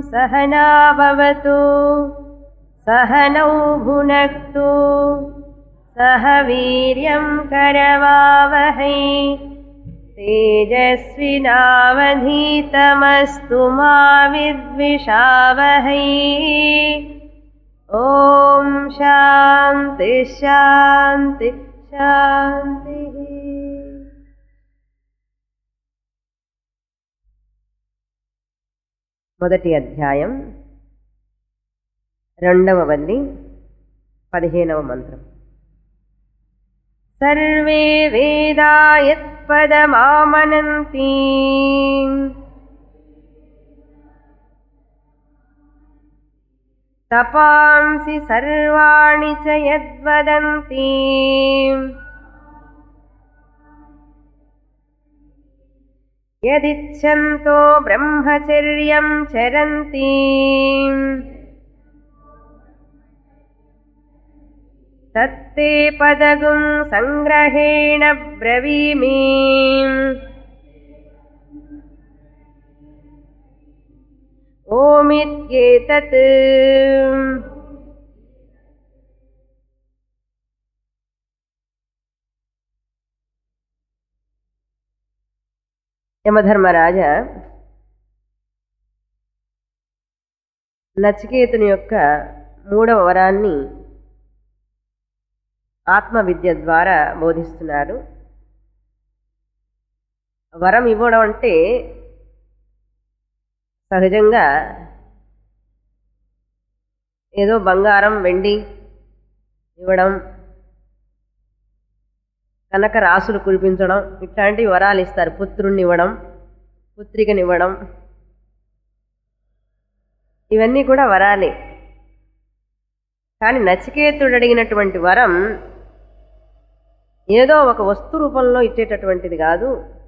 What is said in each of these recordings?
सहना भवतु सहनौ भुनक्तु सह वीर्यं करवावहै तेजस्विनावधीतमस्तु मा विद्विषावहै ॐ शान्ति शान्ति शान्तिः మొదటి అధ్యాయం రెండవ వల్లి పదిహేనవ మంత్రం సర్వే వేదా యత్పదమామనంతి तपांसि सर्वाणि च यद्वदन्ति यदिच्छन्तो ब्रह्मचर्यं चरन्ति तत्ते पदगुं सङ्ग्रहेण ब्रवीमि ओमित्येतत् యమధర్మరాజ నచికేతుని యొక్క మూడవ వరాన్ని ఆత్మవిద్య ద్వారా బోధిస్తున్నారు వరం ఇవ్వడం అంటే సహజంగా ఏదో బంగారం వెండి ఇవ్వడం కనక రాసులు కురిపించడం ఇట్లాంటి వరాలు ఇస్తారు పుత్రుణ్ణి ఇవ్వడం పుత్రికనివ్వడం ఇవన్నీ కూడా వరాలే కానీ నచికేతుడు అడిగినటువంటి వరం ఏదో ఒక వస్తు రూపంలో ఇచ్చేటటువంటిది కాదు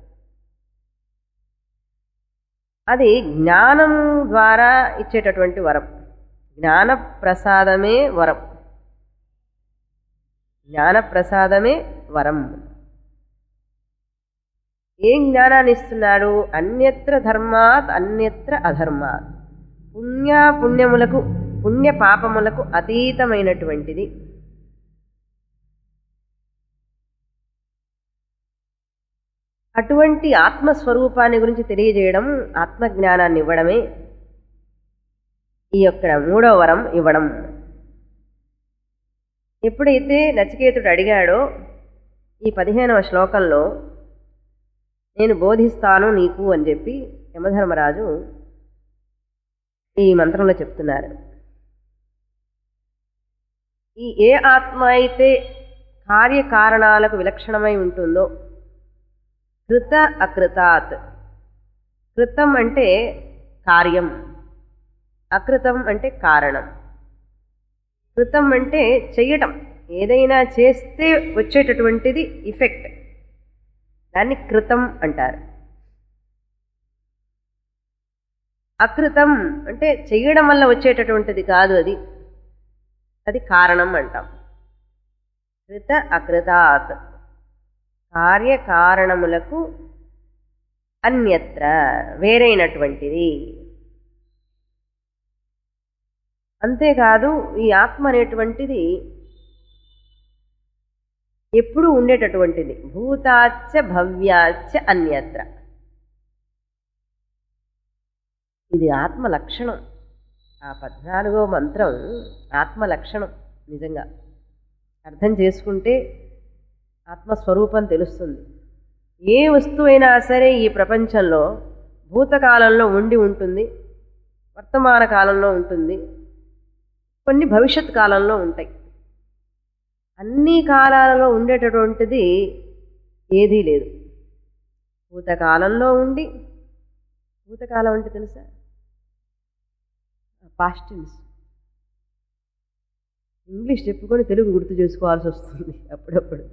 అది జ్ఞానం ద్వారా ఇచ్చేటటువంటి వరం జ్ఞాన ప్రసాదమే వరం జ్ఞాన ప్రసాదమే వరం ఏం జ్ఞానాన్ని ఇస్తున్నాడు అన్యత్ర ధర్మాత్ అన్యత్ర అధర్మాత్ పుణ్య పుణ్యములకు పుణ్య పాపములకు అతీతమైనటువంటిది అటువంటి ఆత్మస్వరూపాన్ని గురించి తెలియజేయడం ఆత్మజ్ఞానాన్ని ఇవ్వడమే ఈ యొక్క మూడవ వరం ఇవ్వడం ఎప్పుడైతే నచికేతుడు అడిగాడో ఈ పదిహేనవ శ్లోకంలో నేను బోధిస్తాను నీకు అని చెప్పి యమధర్మరాజు ఈ మంత్రంలో చెప్తున్నారు ఈ ఏ ఆత్మ అయితే కార్యకారణాలకు విలక్షణమై ఉంటుందో కృత అకృతాత్ కృతం అంటే కార్యం అకృతం అంటే కారణం కృతం అంటే చెయ్యటం ఏదైనా చేస్తే వచ్చేటటువంటిది ఇఫెక్ట్ దాన్ని కృతం అంటారు అకృతం అంటే చెయ్యడం వల్ల వచ్చేటటువంటిది కాదు అది అది కారణం అంటాం కృత అకృతాత్ కార్యకారణములకు అన్యత్ర వేరైనటువంటిది అంతేకాదు ఈ ఆత్మ అనేటువంటిది ఎప్పుడు ఉండేటటువంటిది భూతాచ్చ భవ్యాచ్చ అన్యత్ర ఇది ఆత్మ లక్షణం ఆ పద్నాలుగో మంత్రం ఆత్మ లక్షణం నిజంగా అర్థం చేసుకుంటే ఆత్మస్వరూపం తెలుస్తుంది ఏ వస్తువైనా సరే ఈ ప్రపంచంలో భూతకాలంలో ఉండి ఉంటుంది వర్తమాన కాలంలో ఉంటుంది కొన్ని భవిష్యత్ కాలంలో ఉంటాయి అన్ని కాలాలలో ఉండేటటువంటిది ఏదీ లేదు భూతకాలంలో ఉండి భూతకాలం అంటే తెలుసా పాస్టెన్స్ ఇంగ్లీష్ చెప్పుకొని తెలుగు గుర్తు చేసుకోవాల్సి వస్తుంది అప్పుడప్పుడు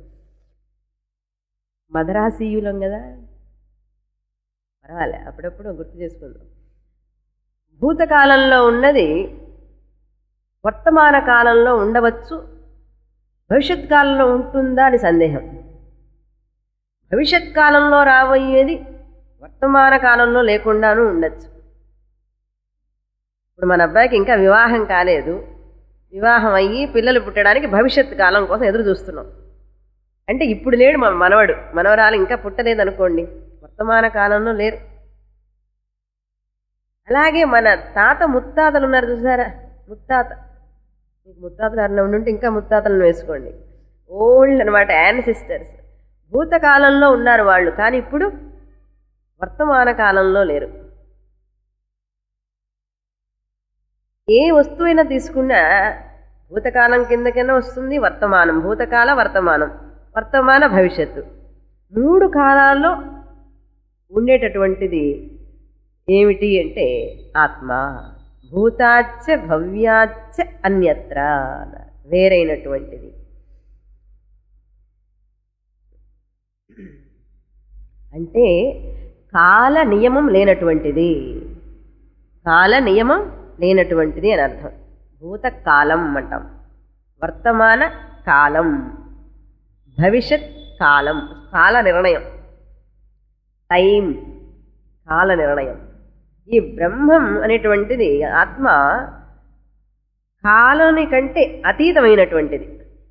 మదరాసీయులం కదా పర్వాలే అప్పుడప్పుడు గుర్తు చేసుకుందాం భూతకాలంలో ఉన్నది వర్తమాన కాలంలో ఉండవచ్చు భవిష్యత్ కాలంలో ఉంటుందా అని సందేహం భవిష్యత్ కాలంలో రాబోయేది వర్తమాన కాలంలో లేకుండానూ ఉండొచ్చు ఇప్పుడు మన అబ్బాయికి ఇంకా వివాహం కాలేదు వివాహం అయ్యి పిల్లలు పుట్టడానికి భవిష్యత్ కాలం కోసం ఎదురు చూస్తున్నాం అంటే ఇప్పుడు లేడు మన మనవడు మనవరాలు ఇంకా పుట్టలేదు అనుకోండి వర్తమాన కాలంలో లేరు అలాగే మన తాత ముత్తాతలు ఉన్నారు చూసారా ముత్తాత మీకు ముత్తాతలు ఎవరైనా ఉంటే ఇంకా ముత్తాతలను వేసుకోండి ఓల్డ్ అనమాట యాన్సిస్టర్స్ భూతకాలంలో ఉన్నారు వాళ్ళు కానీ ఇప్పుడు వర్తమాన కాలంలో లేరు ఏ వస్తువైనా తీసుకున్నా భూతకాలం కిందకైనా వస్తుంది వర్తమానం భూతకాల వర్తమానం వర్తమాన భవిష్యత్తు మూడు కాలాల్లో ఉండేటటువంటిది ఏమిటి అంటే ఆత్మ భూతాచ్చ భవ్యాచ్చ అన్యత్ర అన్నారు. వేరైనటువంటిది అంటే కాల నియమం లేనటువంటిది కాల నియమం లేనటువంటిది అని అర్థం భూతకాలం అంటాం వర్తమాన కాలం భవిష్యత్ కాలం కాల నిర్ణయం టైం కాల నిర్ణయం ఈ బ్రహ్మం అనేటువంటిది ఆత్మ కాలాని కంటే అతీతమైనటువంటిది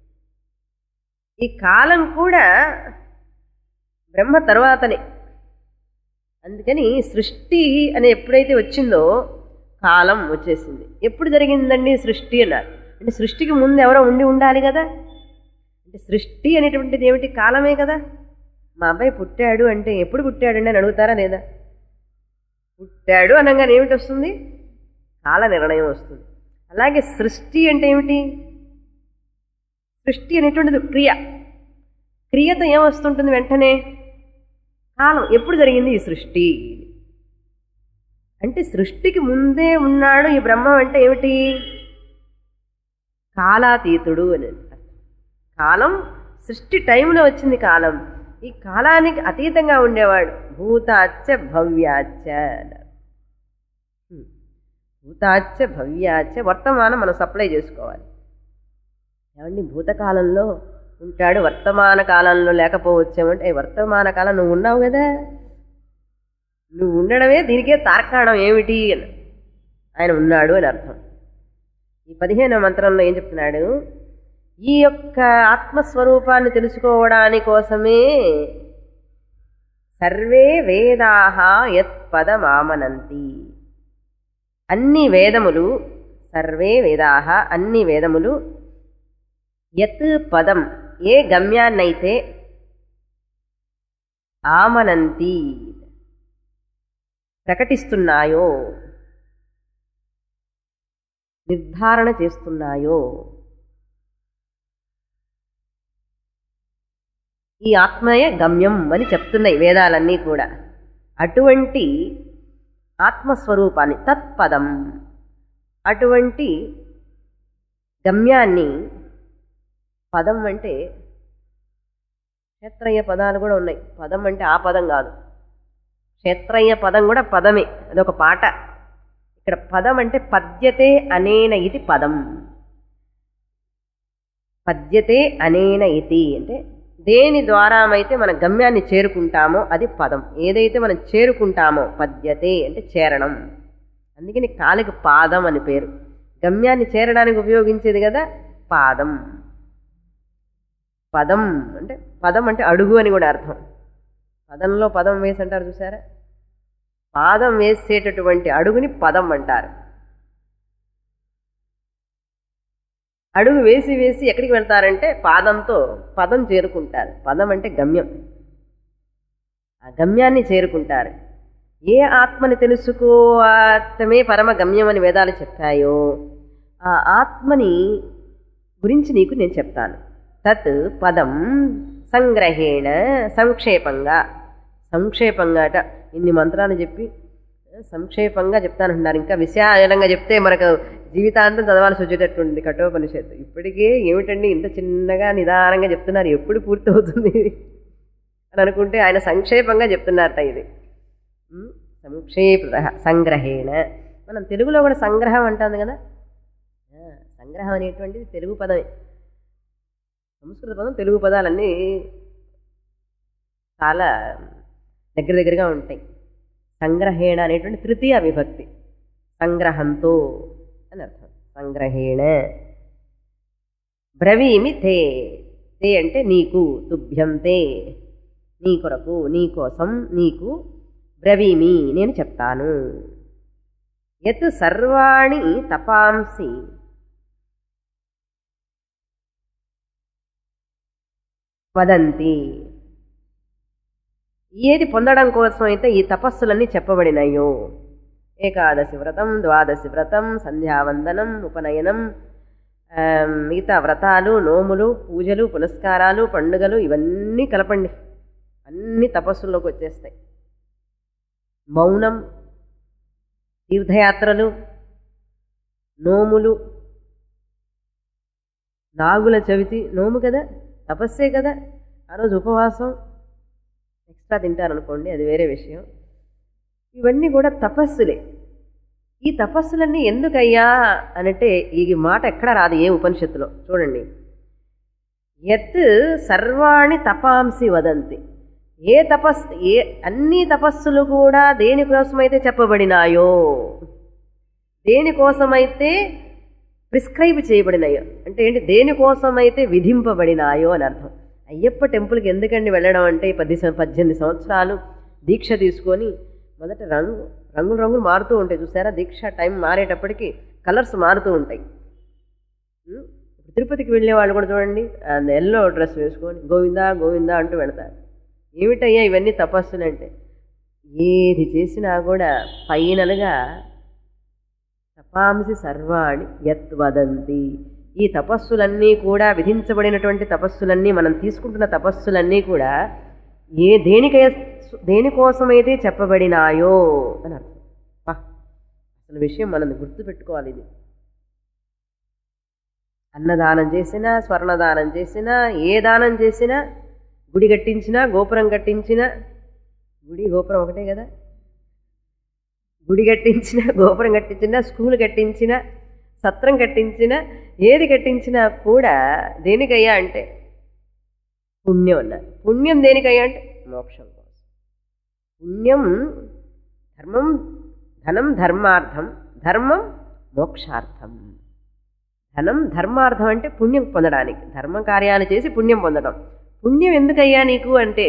ఈ కాలం కూడా బ్రహ్మ తర్వాతనే అందుకని సృష్టి అని ఎప్పుడైతే వచ్చిందో కాలం వచ్చేసింది ఎప్పుడు జరిగిందండి సృష్టి అన్నారు అంటే సృష్టికి ముందు ఎవరో ఉండి ఉండాలి కదా అంటే సృష్టి అనేటువంటిది ఏమిటి కాలమే కదా మా అబ్బాయి పుట్టాడు అంటే ఎప్పుడు పుట్టాడండి అని అడుగుతారా లేదా పుట్టాడు అనగానే ఏమిటి వస్తుంది కాల నిర్ణయం వస్తుంది అలాగే సృష్టి అంటే ఏమిటి సృష్టి అనేటువంటిది క్రియ క్రియతో ఏమొస్తుంటుంది వెంటనే కాలం ఎప్పుడు జరిగింది ఈ సృష్టి అంటే సృష్టికి ముందే ఉన్నాడు ఈ బ్రహ్మం అంటే ఏమిటి కాలాతీతుడు అని అర్థం. కాలం సృష్టి టైంలో వచ్చింది కాలం ఈ కాలానికి అతీతంగా ఉండేవాడు భూతాచ్చ భవ్యాచ్చ అన్నారు. హ్మ్. భూతాచ్చ భవ్యాచ్చ వర్తమానం మనం సప్లై చేసుకోవాలి ఏమండి భూతకాలంలో ఉంటాడు వర్తమాన కాలంలో లేకపోవచ్చామంటే "ఏ, వర్తమాన కాలం నువ్వు ఉన్నావు కదా నువ్వు ఉండడమే దీనికే తార్కాణం ఏమిటి అని ఆయన ఉన్నాడు అని అర్థం ఈ పదిహేనవ మంత్రంలో ఏం చెప్తున్నాడు ఈ యొక్క ఆత్మస్వరూపాన్ని తెలుసుకోవడాని కోసమే సర్వే వేదాహ యత్పదమామనంతి అన్ని వేదములు సర్వే వేదాహ అన్ని వేదములు యత్ పదం ఏ గమ్యాన్నైతే ఆమనంతి ప్రకటిస్తున్నాయో నిర్ధారణ చేస్తున్నాయో ఈ ఆత్మయే గమ్యం అని చెప్తున్నాయి వేదాలన్నీ కూడా అటువంటి ఆత్మస్వరూపాన్ని తత్పదం అటువంటి గమ్యాన్ని పదం అంటే క్షేత్రయ్య పదాలు కూడా ఉన్నాయి పదం అంటే ఆ పదం కాదు క్షేత్రయ్య పదం కూడా పదమే అదొక పాట ఇక్కడ పదం అంటే పద్యతే అనేన ఇది పదం పద్యతే అనేన ఇది అంటే దేని ద్వారామైతే మన గమ్యాన్ని చేరుకుంటామో అది పదం ఏదైతే మనం చేరుకుంటామో పద్యతే అంటే చేరడం అందుకని కాలికి పాదం అని పేరు గమ్యాన్ని చేరడానికి ఉపయోగించేది కదా పాదం పదం అంటే పదం అంటే అడుగు అని కూడా అర్థం పదంలో పదం వేసి అంటారు చూసారా పాదం వేసేటటువంటి అడుగుని పదం అంటారు అడుగు వేసి వేసి ఎక్కడికి వెళ్తారంటే పాదంతో పదం చేరుకుంటారు పదం అంటే గమ్యం ఆ గమ్యాన్ని చేరుకుంటారు ఏ ఆత్మని తెలుసుకోవటమే పరమ గమ్యం అని వేదాలు చెప్పాయో ఆ ఆత్మని గురించి నీకు నేను చెప్తాను తత్ పదం సంగ్రహేణ సంక్షేపంగా సంక్షేపంగా అట ఇన్ని మంత్రాలు చెప్పి సంక్షేపంగా చెప్తానంటున్నారు ఇంకా విశాలంగా చెప్తే మనకు జీవితాంతం చదవాల్సి వచ్చేటట్టుంది కఠోపనిషత్తు ఇప్పటికే ఏమిటండి ఇంత చిన్నగా నిదానంగా చెప్తున్నారు ఎప్పుడు పూర్తవుతుంది అని అనుకుంటే ఆయన సంక్షేపంగా చెప్తున్నారట ఇది ఉమ్, సంక్షేప సంగ్రహేణ మనం తెలుగులో కూడా సంగ్రహం అంటుంది కదా ఆ, సంగ్రహం అనేటువంటిది తెలుగు పదమే సంస్కృత పదం తెలుగు పదాలన్నీ చాలా దగ్గర దగ్గరగా ఉంటాయి సంగ్రహేణ అనేటువంటి తృతీయ విభక్తి సంగ్రహంతో అని అర్థం సంగ్రహేణ బ్రవీమి తే తే అంటే నీకు తుభ్యం తే నీ కొరకు నీ కోసం నీకు బ్రవీమి నేను చెప్తాను యత్ సర్వాణి తపాంసి వదంతి ఏది పొందడం కోసం అయితే ఈ తపస్సులన్నీ చెప్పబడినాయో ఏకాదశి వ్రతం ద్వాదశి వ్రతం సంధ్యావందనం ఉపనయనం ఆ, మిగతా వ్రతాలు నోములు పూజలు పునస్కారాలు పండుగలు ఇవన్నీ కలపండి అన్ని తపస్సుల్లోకి వచ్చేస్తాయి మౌనం తీర్థయాత్రలు నోములు నాగుల చవితి నోము కదా తపస్సే కదా ఆ రోజు ఉపవాసం ఎక్స్ట్రా తింటారనుకోండి అది వేరే విషయం ఇవన్నీ కూడా తపస్సులే ఈ తపస్సులన్నీ ఎందుకయ్యా అనంటే ఈ మాట ఎక్కడ రాదు ఏ ఉపనిషత్తులో చూడండి యత్ సర్వాణి తపాంసి వదంతి ఏ తపస్ ఏ అన్ని తపస్సులు కూడా దేనికోసమైతే చెప్పబడినాయో దేనికోసమైతే ప్రిస్క్రైబ్ చేయబడినాయో అంటే ఏంటి దేనికోసమైతే విధింపబడినాయో అని అర్థం అయ్యప్ప టెంపుల్కి ఎందుకండి వెళ్ళడం అంటే ఈ పది సం- పద్దెనిమిది సంవత్సరాలు దీక్ష తీసుకొని మొదట రంగు రంగులు రంగులు మారుతూ ఉంటాయి చూసారా దీక్ష టైం మారేటప్పటికి కలర్స్ మారుతూ ఉంటాయి ఉం? తిరుపతికి వెళ్ళే వాళ్ళు కూడా చూడండి ఎల్లో డ్రెస్ వేసుకొని గోవిందా గోవిందా అంటూ వెళతారు ఏమిటయ్యా ఇవన్నీ తపస్సులు అంటే ఏది చేసినా కూడా ఫైనల్గా తపాంసి సర్వాణి యత్ వదంతి ఈ తపస్సులన్నీ కూడా విధించబడినటువంటి తపస్సులన్నీ మనం తీసుకుంటున్న తపస్సులన్నీ కూడా ఏ దేనికై దేనికోసమైతే చెప్పబడినాయో అని అర్థం పా అసలు విషయం మనం గుర్తుపెట్టుకోవాలి ఇది అన్నదానం చేసినా స్వర్ణదానం చేసినా ఏ దానం చేసినా గుడి కట్టించినా గోపురం కట్టించినా గుడి గోపురం ఒకటే కదా గుడి కట్టించిన గోపురం కట్టించిన స్కూల్ కట్టించిన సత్రం కట్టించిన ఏది కట్టించినా కూడా దేనికయ్యా అంటే పుణ్యం అన్నారు పుణ్యం దేనికయ్యా అంటే మోక్షం కోసం పుణ్యం ధర్మం ధనం ధర్మార్థం ధర్మం మోక్షార్థం ధనం ధర్మార్థం అంటే పుణ్యం పొందడానికి ధర్మ కార్యాలు చేసి పుణ్యం పొందడం పుణ్యం ఎందుకయ్యా నీకు అంటే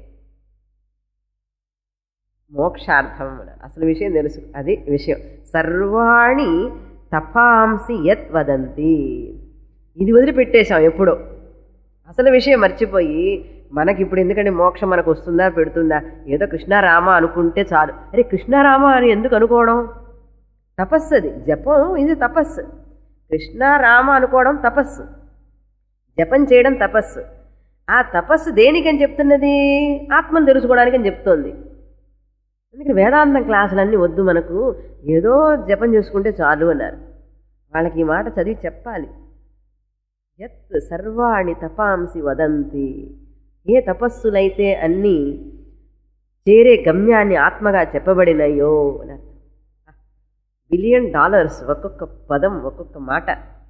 మోక్షార్థం అన్నారు. అసలు విషయం తెలుసు అది విషయం సర్వాణి తపాంసి యత్ వదంతి ఇది వదిలిపెట్టేశాం ఎప్పుడో అసలు విషయం మర్చిపోయి మనకి ఇప్పుడు ఎందుకంటే మోక్షం మనకు వస్తుందా పెడుతుందా ఏదో కృష్ణారామ అనుకుంటే చాలు అరే కృష్ణారామ అని ఎందుకు అనుకోవడం తపస్సు అది జపం ఇది తపస్సు కృష్ణారామ అనుకోవడం తపస్సు జపం చేయడం తపస్సు ఆ తపస్సు దేనికని చెప్తున్నది ఆత్మను తెలుసుకోవడానికి అని చెప్తోంది అందుకని వేదాంతం క్లాసులన్నీ వద్దు మనకు ఏదో జపం చేసుకుంటే చాలు అన్నారు వాళ్ళకి ఈ మాట చదివి చెప్పాలి యత్ సర్వాణి తపాంసి వదంతి ఏ తపస్సులైతే అన్నీ చేరే గమ్యాన్ని ఆత్మగా చెప్పబడినయో అని అర్థం. బిలియన్ డాలర్స్ ఒక్కొక్క పదం ఒక్కొక్క మాట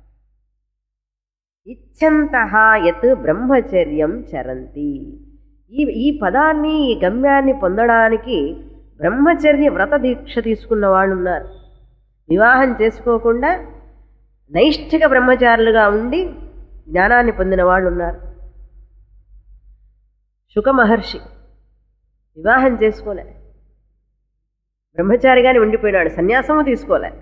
ఇచ్చంత యత్ బ్రహ్మచర్యం చరంతి ఈ ఈ పదాన్ని ఈ గమ్యాన్ని పొందడానికి బ్రహ్మచర్య వ్రత దీక్ష తీసుకున్న వాళ్ళు ఉన్నారు వివాహం చేసుకోకుండా నైష్ఠిక బ్రహ్మచారులుగా ఉండి జ్ఞానాన్ని పొందిన వాళ్ళు ఉన్నారు శుక మహర్షి వివాహం చేసుకోలే బ్రహ్మచారిగానే ఉండిపోయినాడు సన్యాసము తీసుకోలే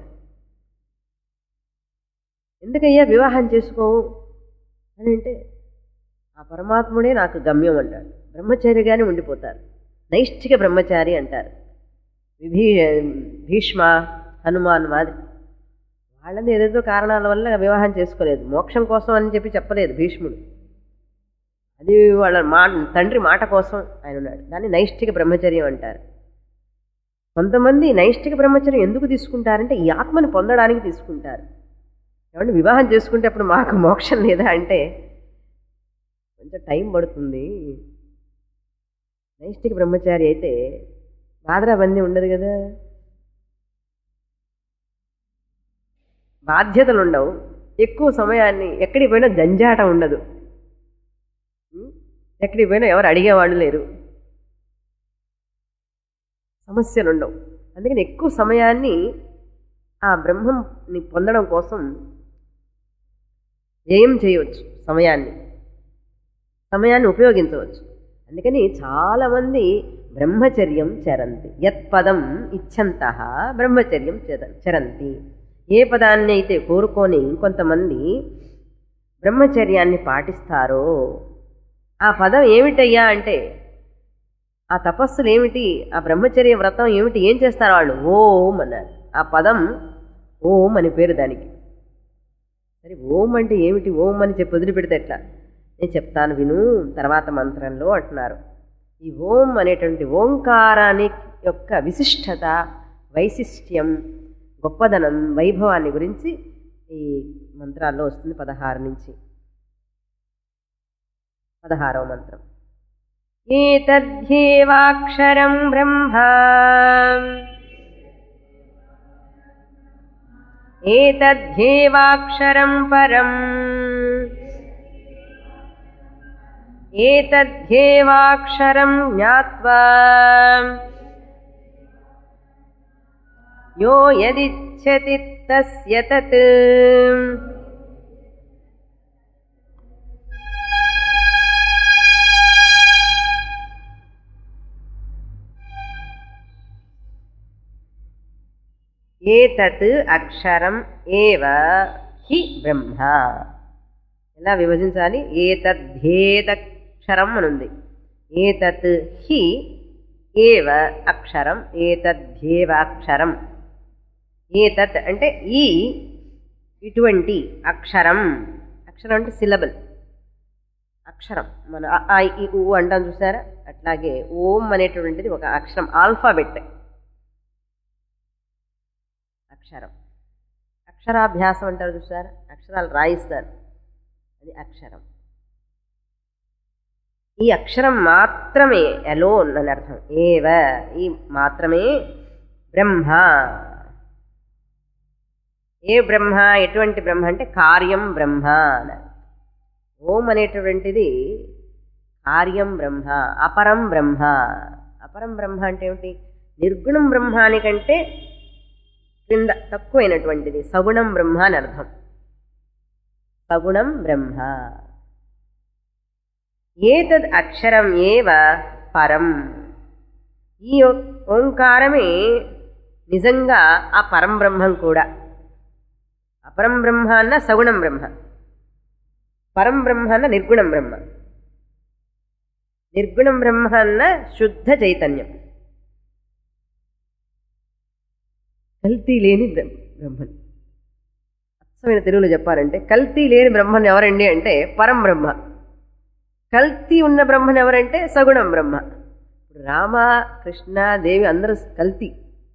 ఎందుకయ్యా వివాహం చేసుకోవు అని అంటే ఆ పరమాత్ముడే నాకు గమ్యం అంటాడు బ్రహ్మచారిగానే ఉండిపోతారు నైష్ఠిక బ్రహ్మచారి అంటారు విభీ భీష్మ హనుమాన్ మాది వాళ్ళని ఏదేదో కారణాల వల్ల వివాహం చేసుకోలేదు మోక్షం కోసం అని చెప్పి చెప్పలేదు భీష్ముడు అది వాళ్ళ మా తండ్రి మాట కోసం ఆయన ఉన్నాడు దాన్ని నైష్ఠిక బ్రహ్మచర్యం అంటారు కొంతమంది నైష్ఠిక బ్రహ్మచర్యం ఎందుకు తీసుకుంటారంటే ఈ ఆత్మని పొందడానికి తీసుకుంటారు ఏమంటే వివాహం చేసుకుంటే అప్పుడు మాకు మోక్షం లేదా అంటే కొంచెం టైం పడుతుంది నైష్ఠిక బ్రహ్మచారి అయితే బాధరాబందీ ఉండదు కదా బాధ్యతలు ఉండవు ఎక్కువ సమయాన్ని ఎక్కడికి పోయినా జంజాట ఉండదు ఉం? ఎక్కడికి పోయినా ఎవరు అడిగేవాళ్ళు లేరు సమస్యలు ఉండవు అందుకని ఎక్కువ సమయాన్ని ఆ బ్రహ్మంని పొందడం కోసం వ్యయం చేయవచ్చు సమయాన్ని సమయాన్ని ఉపయోగించవచ్చు అందుకని చాలామంది బ్రహ్మచర్యం చరంతి యత్పదం ఇచ్చంత బ్రహ్మచర్యం చర- చరంతి ఏ పదాన్ని అయితే కోరుకొని కొంతమంది బ్రహ్మచర్యాన్ని పాటిస్తారో ఆ పదం ఏమిటయ్యా అంటే ఆ తపస్సులు ఏమిటి ఆ బ్రహ్మచర్య వ్రతం ఏమిటి ఏం చేస్తారు వాళ్ళు ఓం అన్నారు ఆ పదం ఓం అని పేరు దానికి సరే ఓం అంటే ఏమిటి ఓం అని చెప్పి వదిలిపెడితే ఎట్లా నేను చెప్తాను విను తర్వాత మంత్రంలో అంటున్నారు ఈ ఓం అనేటువంటి ఓంకారాని యొక్క విశిష్టత వైశిష్ట్యం గొప్పదనం వైభవాన్ని గురించి ఈ మంత్రాల్లో వస్తుంది పదహారు నుంచి పదహారవ మంత్రం ఏతద్ధ్యేవాక్షరం బ్రహ్మ ఏతద్ధ్యేవాక్షరం పరం ఏతద్ధ్యేవాక్షరం జ్ఞాత్వా యో యదిచ్చతి తస్య తత్ ఏతత్ అక్షరం ఏవ హి బ్రహ్మ ఎలా విభజించాలి ఏతద్ధేతక్షరం అనుంది ఏతత్ హి ఏవ అక్షరం ఏతద్ధ్యేవ అక్షరం ఏతత్ అంటే ఈ ఇటువంటి అక్షరం అక్షరం అంటే సిలబల్ అక్షరం మన అ, ఆ, ఇ, ఉ అంటాం చూసారా అట్లాగే ఓం అనేటువంటిది ఒక అక్షరం ఆల్ఫాబెట్ అక్షరం అక్షరాభ్యాసం అంటారు చూసారా అక్షరాలు రాయిస్తారు అది అక్షరం ఈ అక్షరం మాత్రమే అలోన్ అని అర్థం ఏవ ఈ మాత్రమే బ్రహ్మ ఏ బ్రహ్మ ఎటువంటి బ్రహ్మ అంటే కార్యం బ్రహ్మ అన్నారు ఓం అనేటువంటిది కార్యం బ్రహ్మ అపరం బ్రహ్మ అపరం బ్రహ్మ అంటే ఏమిటి నిర్గుణం బ్రహ్మానికంటే క్రింద తక్కువైనటువంటిది సగుణం బ్రహ్మ అని అర్థం సగుణం బ్రహ్మ ఏతద్ అక్షరం ఏవ పరం ఈ ఓ- ఓంకారమే నిజంగా ఆ పరం బ్రహ్మం కూడా అపరం బ్రహ్మ అన్న సగుణం బ్రహ్మ పరం బ్రహ్మ అన్న నిర్గుణం బ్రహ్మ నిర్గుణం బ్రహ్మ అన్న శుద్ధ చైతన్యం కల్తీ లేని బ్రహ్మ బ్రహ్మన్ అచ్చమైన తెలుగులో చెప్పాలంటే కల్తీ లేని బ్రహ్మన్ ఎవరండి అంటే పరం బ్రహ్మ కల్తీ ఉన్న బ్రహ్మన్ ఎవరంటే సగుణం బ్రహ్మ ఇప్పుడు రామ కృష్ణ దేవి అందరూ కల్తీ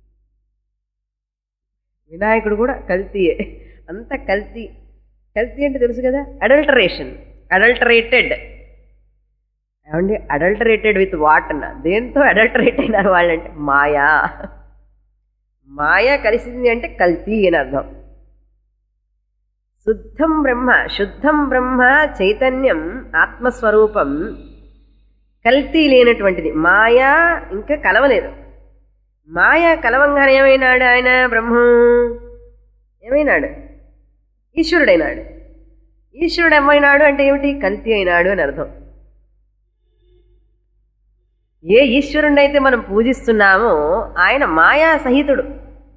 వినాయకుడు కూడా కల్తీయే అంత కల్తీ కల్తీ అంటే తెలుసు కదా అడల్టరేషన్ అడల్టరేటెడ్ ఏమండి అడల్టరేటెడ్ విత్ వాట్ అన్న దేంతో అడల్టరేట్ అయినారు వాళ్ళంటే మాయా మాయ కలిసింది అంటే కల్తీ అని అర్థం శుద్ధం బ్రహ్మ శుద్ధం బ్రహ్మ చైతన్యం ఆత్మస్వరూపం కల్తీ లేనటువంటిది మాయా ఇంకా కలవలేదు మాయ కలవంగానే ఏమైనాడు ఆయన బ్రహ్మం ఏమైనాడు ఈశ్వరుడైనాడు ఈశ్వరుడు ఏమైనాడు అంటే ఏమిటి కల్తీ అయినాడు అని అర్థం ఏ ఈశ్వరుణ్ణి అయితే మనం పూజిస్తున్నామో ఆయన మాయా సహితుడు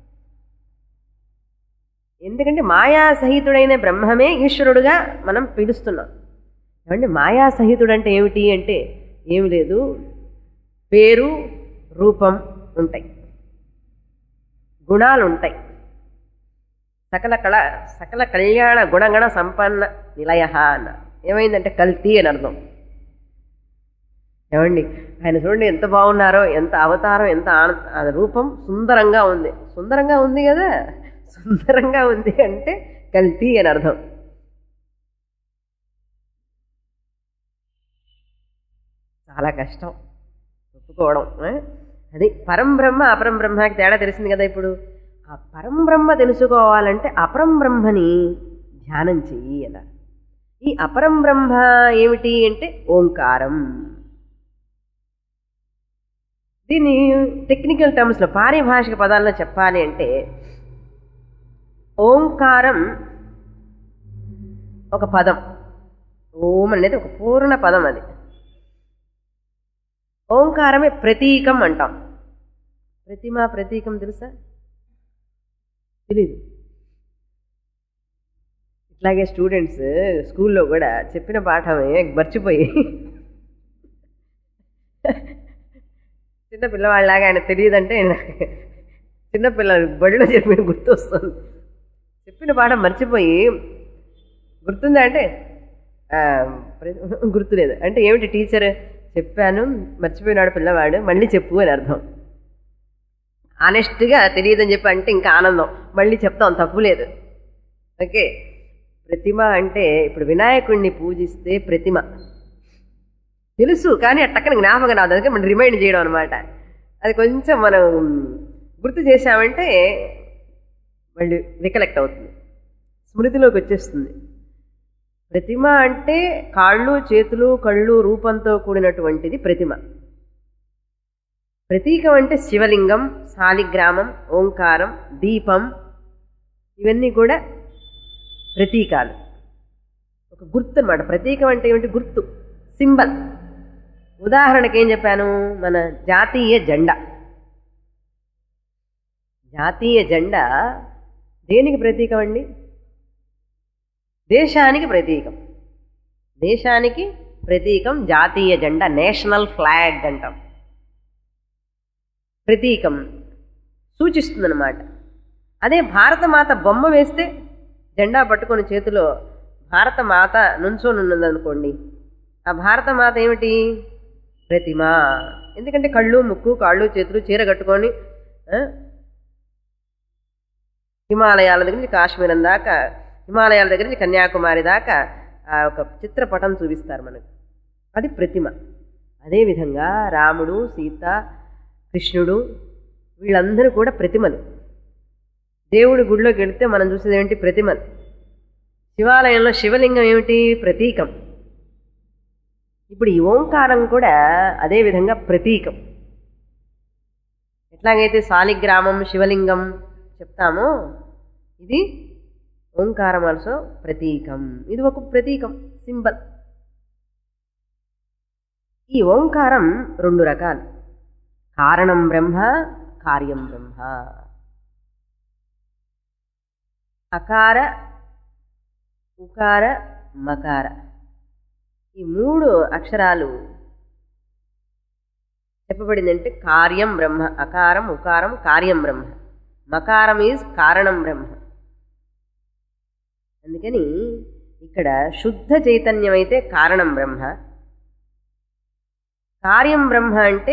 ఎందుకంటే మాయా సహితుడైన బ్రహ్మమే ఈశ్వరుడుగా మనం పిలుస్తున్నాం ఏమంటే మాయా సహితుడు అంటే ఏమిటి అంటే ఏమి లేదు పేరు రూపం ఉంటాయి గుణాలు ఉంటాయి సకల కళ సకల కళ్యాణ గుణగణ సంపన్న నిలయ అన్న ఏమైందంటే కల్తీ అని అర్థం ఏమండి ఆయన చూడండి ఎంత బాగున్నారో ఎంత అవతారం ఎంత ఆన ఆ రూపం సుందరంగా ఉంది సుందరంగా ఉంది కదా సుందరంగా ఉంది అంటే కల్తీ అని అర్థం చాలా కష్టం ఒప్పుకోవడం ఆ? అది పరం బ్రహ్మ అపరం బ్రహ్మకి తేడా తెలిసింది కదా ఇప్పుడు ఆ పరం బ్రహ్మ తెలుసుకోవాలంటే అపరం బ్రహ్మని ధ్యానం చెయ్యి అలా ఈ అపరం బ్రహ్మ ఏమిటి అంటే ఓంకారం దీన్ని టెక్నికల్ టర్మ్స్లో పారిభాషిక పదాల్లో చెప్పాలి అంటే ఓంకారం ఒక పదం ఓం అనేది ఒక పూర్ణ పదం అది ఓంకారమే ప్రతీకం అంటాం ప్రతిమ ప్రతీకం తెలుసా తెలీదు ఇట్లాగే స్టూడెంట్స్ స్కూల్లో కూడా చెప్పిన పాఠమే మర్చిపోయి చిన్న పిల్లవాళ్ళలాగా ఆయన తెలియదంటే చిన్నపిల్లలు బడిలో చెప్పిన గుర్తు వస్తుంది చెప్పిన పాఠం మర్చిపోయి గుర్తుందా అంటే ఆ, ప్ర- గుర్తులేదు అంటే ఏమిటి టీచర్ చెప్పాను మర్చిపోయినాడు పిల్లవాడు మళ్ళీ చెప్పు అని అర్థం ఆనెస్ట్గా తెలియదని చెప్పి అంటే ఇంకా ఆనందం మళ్ళీ చెప్తాం తప్పు లేదు ఓకే ప్రతిమ అంటే ఇప్పుడు వినాయకుడిని పూజిస్తే ప్రతిమ తెలుసు కానీ అట్టక్కన జ్ఞాపకం రాదు అందుకే మనం రిమైండ్ చేయడం అనమాట అది కొంచెం మనం గుర్తు చేశామంటే మళ్ళీ రికలెక్ట్ అవుతుంది స్మృతిలోకి వచ్చేస్తుంది ప్రతిమ అంటే కాళ్ళు చేతులు కళ్ళు రూపంతో కూడినటువంటిది ప్రతిమ ప్రతీకం అంటే శివలింగం శాలిగ్రామం ఓంకారం దీపం ఇవన్నీ కూడా ప్రతీకాలు ఒక గుర్తు అనమాట ప్రతీకం అంటే ఏమిటి గుర్తు సింబల్ ఉదాహరణకి ఏం చెప్పాను మన జాతీయ జెండా జాతీయ జెండా దేనికి ప్రతీకం అండి దేశానికి ప్రతీకం దేశానికి ప్రతీకం జాతీయ జెండా నేషనల్ ఫ్లాగ్ అంటాం ప్రతీకం సూచిస్తుందన్నమాట అదే భారతమాత బొమ్మ వేస్తే జెండా పట్టుకొని చేతిలో భారతమాత నుంచొని ఉన్నదనుకోండి ఆ భారతమాత ఏమిటి ప్రతిమ ఎందుకంటే కళ్ళు ముక్కు కాళ్ళు చేతులు చీర కట్టుకొని ఆ, హిమాలయాల దగ్గర నుంచి కాశ్మీరం దాకా హిమాలయాల దగ్గర నుంచి కన్యాకుమారి దాకా ఆ ఒక చిత్రపటం చూపిస్తారు మనకు అది ప్రతిమ అదేవిధంగా రాముడు సీత కృష్ణుడు వీళ్ళందరూ కూడా ప్రతిమలు దేవుడి గుడిలోకి వెళితే మనం చూసేది ఏమిటి ప్రతిమలు శివాలయంలో శివలింగం ఏమిటి ప్రతీకం ఇప్పుడు ఈ ఓంకారం కూడా అదే విధంగా ప్రతీకం ఎట్లాగైతే శాలిగ్రామం శివలింగం చెప్తామో ఇది ఓంకారం ఆల్సో ప్రతీకం ఇది ఒక ప్రతీకం సింబల్ ఈ ఓంకారం రెండు రకాలు కారణం బ్రహ్మ కార్యం బ్రహ్మ అకార ఉకార మకార ఈ మూడు అక్షరాలు చెప్పబడిందంటే కార్యం బ్రహ్మ అకారం ఉకారం కార్యం బ్రహ్మ మకారం ఈజ్ కారణం బ్రహ్మ అందుకని ఇక్కడ శుద్ధ చైతన్యం అయితే కారణం బ్రహ్మ కార్యం బ్రహ్మ అంటే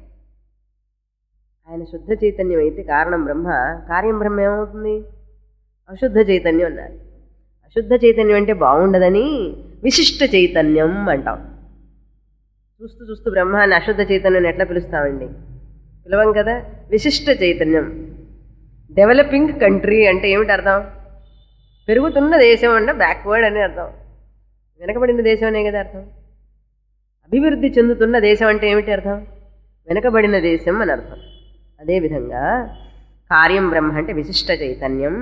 ఆయన శుద్ధ చైతన్యం అయితే కారణం బ్రహ్మ కార్యం బ్రహ్మ ఏమవుతుంది అశుద్ధ చైతన్యం అన్నారు అశుద్ధ చైతన్యం అంటే బాగుండదని విశిష్ట చైతన్యం అంటాం చూస్తూ చూస్తూ బ్రహ్మాన్ని అశుద్ధ చైతన్యం ఎట్లా పిలుస్తామండి పిలవం కదా విశిష్ట చైతన్యం డెవలపింగ్ కంట్రీ అంటే ఏమిటి అర్థం పెరుగుతున్న దేశం అంటే బ్యాక్వర్డ్ అని అర్థం వెనకబడిన దేశం అనే కదా అర్థం అభివృద్ధి చెందుతున్న దేశం అంటే ఏమిటి అర్థం వెనకబడిన దేశం అని అర్థం అదేవిధంగా కార్యం బ్రహ్మ అంటే విశిష్ట చైతన్యం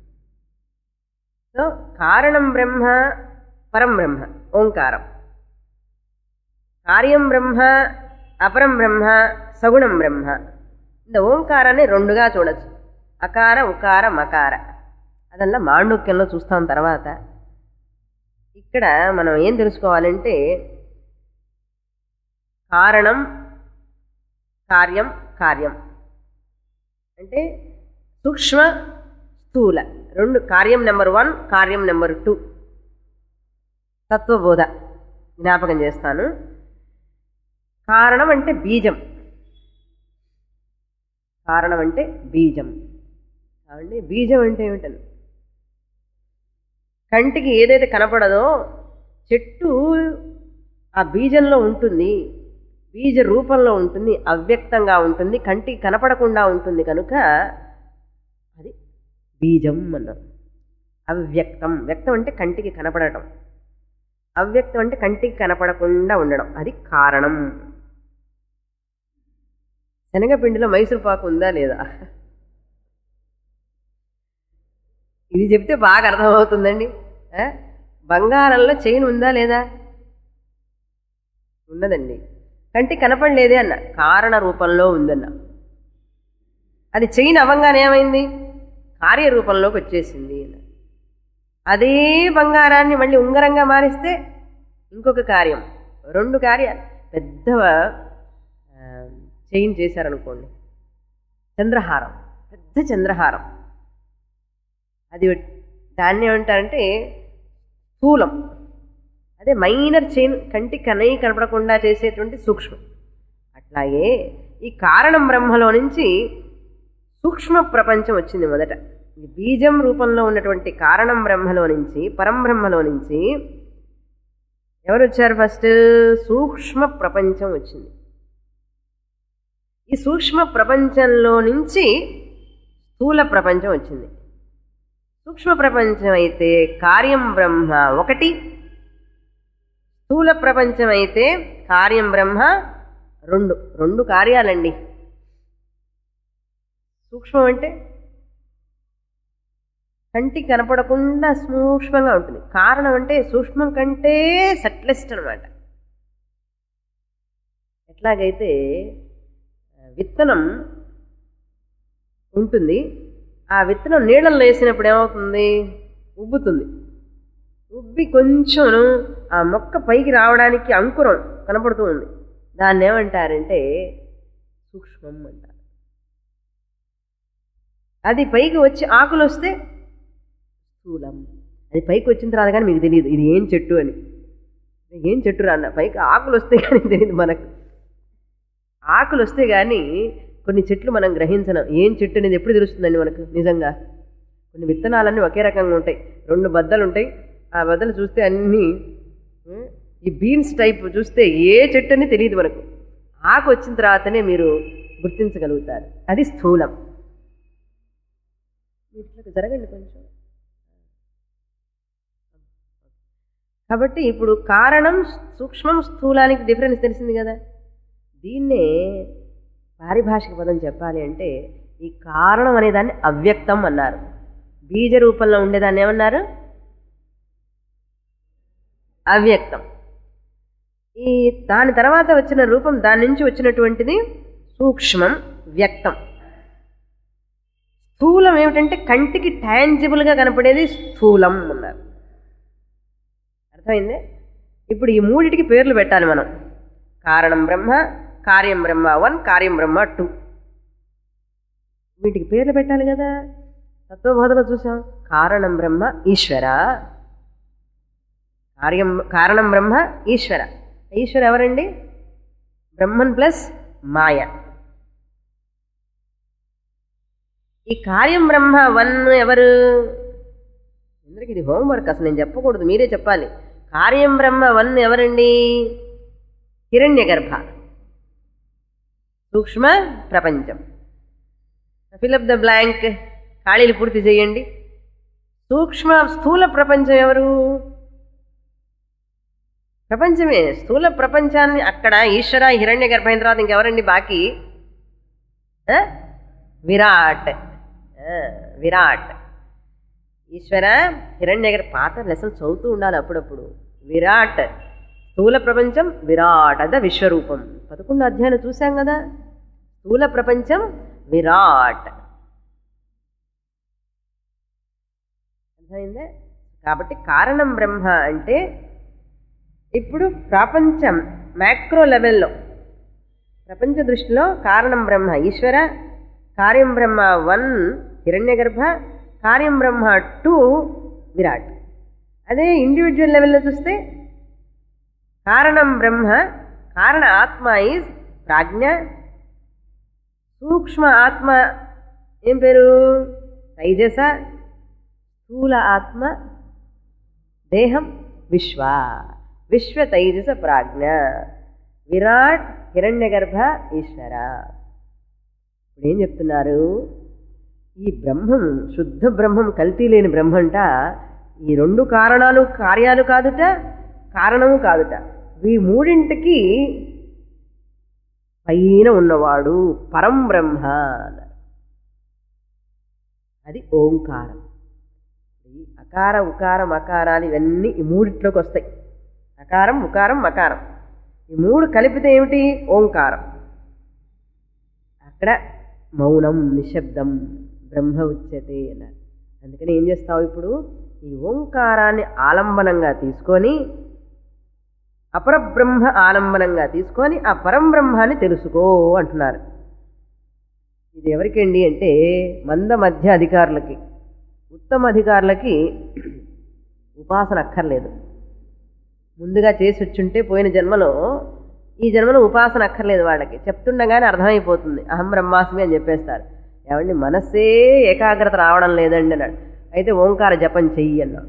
సో కారణం బ్రహ్మ పరం బ్రహ్మ ఓంకారం కార్యం బ్రహ్మ అపరం బ్రహ్మ సగుణం బ్రహ్మ இந்த ఓంకారాన్ని రెండుగా చూడొచ్చు అకార ఉకార మకార అదల్లా మాండుక్యంలో చూస్తాం తర్వాత ఇక్కడ మనం ఏం తెలుసుకోవాలంటే కారణం కార్యం కార్యం అంటే సూక్ష్మ స్థూల రెండు కార్యం నెంబర్ వన్ కార్యం నెంబర్ టూ తత్వబోధ జ్ఞాపకం చేస్తాను కారణం అంటే బీజం కారణం అంటే బీజం కావండి బీజం అంటే ఏమిటని కంటికి ఏదైతే కనపడదో చెట్టు ఆ బీజంలో ఉంటుంది బీజ రూపంలో ఉంటుంది అవ్యక్తంగా ఉంటుంది కంటికి కనపడకుండా ఉంటుంది కనుక అది బీజం అన్నాం అవ్యక్తం వ్యక్తం అంటే కంటికి కనపడటం అవ్యక్తం అంటే కంటికి కనపడకుండా ఉండడం అది కారణం శనగపిండిలో మైసూర్ పాకు ఉందా లేదా ఇది చెప్తే బాగా అర్థమవుతుందండి ఆ? బంగారంలో చైన్ ఉందా లేదా ఉన్నదండి కంటి కనపడలేదే అన్న కారణ రూపంలో ఉందన్న అది చైన్ అవ్వంగానే ఏమైంది కార్యరూపంలోకి వచ్చేసింది అన్న అదే బంగారాన్ని మళ్ళీ ఉంగరంగా మారిస్తే ఇంకొక కార్యం రెండు కార్యాలు పెద్ద ఆ, చైన్ చేశారనుకోండి చంద్రహారం పెద్ద చంద్రహారం అది దాన్ని ఏమంటారంటే స్థూలం అదే మైనర్ చైన్ కంటి కనై కనపడకుండా చేసేటువంటి సూక్ష్మం అట్లాగే ఈ కారణం బ్రహ్మలో నుంచి సూక్ష్మ ప్రపంచం వచ్చింది మొదట ఈ బీజం రూపంలో ఉన్నటువంటి కారణం బ్రహ్మలో నుంచి పరం బ్రహ్మలో నుంచి ఎవరు వచ్చారు ఫస్ట్ సూక్ష్మ ప్రపంచం వచ్చింది ఈ సూక్ష్మ ప్రపంచంలో నుంచి స్థూల ప్రపంచం వచ్చింది సూక్ష్మ ప్రపంచం అయితే కార్యం బ్రహ్మ ఒకటి స్థూల ప్రపంచం అయితే కార్యం బ్రహ్మ రెండు రెండు కార్యాలండి సూక్ష్మం అంటే కంటికి కనపడకుండా సూక్ష్మంగా ఉంటుంది కారణం అంటే సూక్ష్మం కంటే సట్లెస్ట్ అనమాట ఎట్లాగైతే ఆ, విత్తనం ఉంటుంది ఆ విత్తనం నీళ్ళల్లో వేసినప్పుడు ఏమవుతుంది ఉబ్బుతుంది ఉబ్బి కొంచెం ఆ మొక్క పైకి రావడానికి అంకురం కనపడుతూ ఉంది దాన్ని ఏమంటారంటే సూక్ష్మం అంటారు అది పైకి వచ్చి ఆకులు వస్తే స్థూలం అది పైకి వచ్చిన తర్వాత కానీ మీకు తెలియదు ఇది ఏం చెట్టు అని ఏం చెట్టు రా అన్న పైకి ఆకులు వస్తే కానీ తెలియదు మనకు ఆకులు వస్తే కానీ కొన్ని చెట్లు మనం గ్రహించలేం ఏం చెట్టు అనేది ఎప్పుడు తెలుస్తుందండి మనకు నిజంగా కొన్ని విత్తనాలన్నీ ఒకే రకంగా ఉంటాయి రెండు బద్దలు ఉంటాయి ఆ బద్దలు చూస్తే అన్నీ ఉం, ఈ బీన్స్ టైప్ చూస్తే ఏ చెట్టు అని తెలియదు మనకు ఆకు వచ్చిన తర్వాతనే మీరు గుర్తించగలుగుతారు అది స్థూలం మీరు ఇట్లా జరగండి కొంచెం కాబట్టి ఇప్పుడు కారణం సూక్ష్మం స్థూలానికి డిఫరెన్స్ తెలిసింది కదా దీన్నే పారిభాషిక పదం చెప్పాలి అంటే ఈ కారణం అనేదాన్ని అవ్యక్తం అన్నారు బీజ రూపంలో ఉండేదాన్ని ఏమన్నారు అవ్యక్తం ఈ దాని తర్వాత వచ్చిన రూపం దాని నుంచి వచ్చినటువంటిది సూక్ష్మం వ్యక్తం స్థూలం ఏమిటంటే కంటికి టాంజిబుల్గా కనపడేది స్థూలం అన్నారు అర్థమైంది ఇప్పుడు ఈ మూడిటికి పేర్లు పెట్టాలి మనం కారణం బ్రహ్మ కార్యం బ్రహ్మ వన్ కార్యం బ్రహ్మ టూ వీటికి పేర్లు పెట్టాలి కదా తత్వబోధలో చూసాం కారణం బ్రహ్మ ఈశ్వర కార్యం కారణం బ్రహ్మ ఈశ్వర ఈశ్వర ఎవరండి బ్రహ్మన్ ప్లస్ మాయ ఈ కార్యం బ్రహ్మ వన్ ఎవరు అందరికి ఇది హోంవర్క్ అసలు నేను చెప్పకూడదు మీరే చెప్పాలి కార్యం బ్రహ్మ వన్ ఎవరండి హిరణ్య గర్భ సూక్ష్మ ప్రపంచం ఫిలప్ ద బ్లాంక్ ఖాళీలు పూర్తి చేయండి సూక్ష్మ స్థూల ప్రపంచం ఎవరు ప్రపంచమే స్థూల ప్రపంచాన్ని అక్కడ ఈశ్వర హిరణ్య గర్భైన తర్వాత ఇంకెవరండి బాకీ ఆ? విరాట్ ఆ, విరాట్ ఈశ్వర హిరణ్య గర్భ పాత లెసన్ చదువుతూ ఉండాలి అప్పుడప్పుడు విరాట్ స్థూల ప్రపంచం విరాట్ అద విశ్వరూపం పదకొండు అధ్యాయం చూసాం కదా స్థూల ప్రపంచం విరాట్ అర్థమైందా కాబట్టి కారణం బ్రహ్మ అంటే ఇప్పుడు ప్రపంచం మ్యాక్రో లెవెల్లో ప్రపంచ దృష్టిలో కారణం బ్రహ్మ ఈశ్వర కార్యం బ్రహ్మ వన్ హిరణ్యగర్భ కార్యం బ్రహ్మ టూ విరాట్ అదే ఇండివిజువల్ లెవెల్లో చూస్తే కారణం బ్రహ్మ కారణ ఆత్మ ఈజ్ ప్రాజ్ఞ సూక్ష్మ ఆత్మ ఏం పేరు తైజస స్థూల ఆత్మ దేహం విశ్వ విశ్వ తైజస ప్రాజ్ఞ విరాట్ హిరణ్యగర్భ ఈశ్వర ఇప్పుడు ఏం చెప్తున్నారు ఈ బ్రహ్మం శుద్ధ బ్రహ్మం కల్తీ లేని బ్రహ్మంట ఈ రెండు కారణాలు కార్యాలు కాదుట కారణము కాదుట ఈ మూడింటికి పైన ఉన్నవాడు పరం బ్రహ్మ అన్నారు అది ఓంకారం ఈ అకార ఉకార మకారాలు ఇవన్నీ ఈ మూడిట్లోకి వస్తాయి అకారం ఉకారం మకారం ఈ మూడు కలిపితే ఏమిటి ఓంకారం అక్కడ మౌనం నిశ్శబ్దం బ్రహ్మ ఉచ్యతే అన్నారు అందుకని ఏం చేస్తావు ఇప్పుడు ఈ ఓంకారాన్ని ఆలంబనంగా తీసుకొని అపరబ్రహ్మ ఆలంబనంగా తీసుకొని ఆ పరంబ్రహ్మాన్ని తెలుసుకో అంటున్నారు ఇది ఎవరికండి అంటే మంద మధ్య అధికారులకి ఉత్తమ అధికారులకి ఉపాసన అక్కర్లేదు ముందుగా చేసి వచ్చుంటే పోయిన జన్మలో ఈ జన్మలో ఉపాసన అక్కర్లేదు వాళ్ళకి చెప్తుండగానే అర్థమైపోతుంది అహం బ్రహ్మాస్మి అని చెప్పేస్తారు ఏమండి మనస్సే ఏకాగ్రత రావడం లేదండి అన్నాడు అయితే ఓంకార జపం చెయ్యి అన్నాడు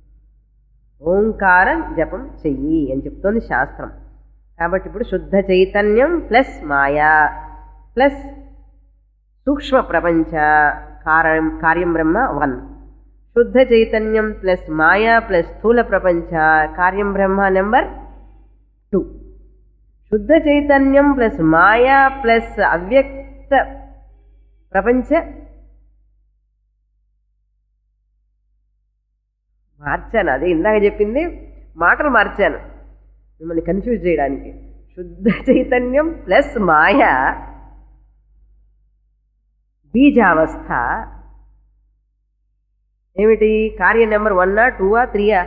ఓంకార జపం చెయ్యి అని చెప్తోంది శాస్త్రం కాబట్టి ఇప్పుడు శుద్ధ చైతన్యం ప్లస్ మాయా ప్లస్ సూక్ష్మ ప్రపంచ కార్యం కార్యం బ్రహ్మ వన్ శుద్ధ చైతన్యం ప్లస్ మాయా ప్లస్ స్థూల ప్రపంచ కార్యం బ్రహ్మ నెంబర్ టూ శుద్ధ చైతన్యం ప్లస్ మాయా ప్లస్ అవ్యక్త ప్రపంచ మార్చాను అదే ఇందాక చెప్పింది మాటలు మార్చాను మిమ్మల్ని కన్ఫ్యూజ్ చేయడానికి శుద్ధ చైతన్యం ప్లస్ మాయా బీజావస్థ ఏమిటి కార్య నెంబర్ వన్నా టూవా త్రీయా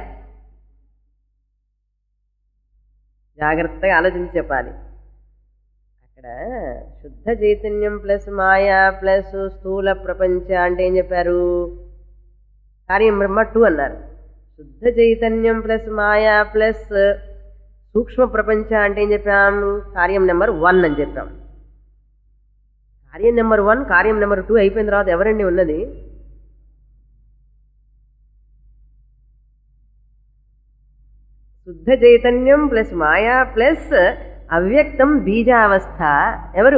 జాగ్రత్తగా ఆలోచించి చెప్పాలి అక్కడ శుద్ధ చైతన్యం ప్లస్ మాయా ప్లస్ స్థూల ప్రపంచ అంటే ఏం చెప్పారు కార్యం బ్రహ్మ టూ అన్నారు శుద్ధ చైతన్యం ప్లస్ మాయా ప్లస్ సూక్ష్మ ప్రపంచ అంటే ఏం చెప్పాం కార్యం నెంబర్ వన్ అని చెప్పాం కార్యం నెంబర్ వన్ కార్యం నెంబర్ టూ అయిపోయిన తర్వాత ఎవరండి ఉన్నది శుద్ధ చైతన్యం ప్లస్ మాయా ప్లస్ అవ్యక్తం బీజావస్థ ఎవరు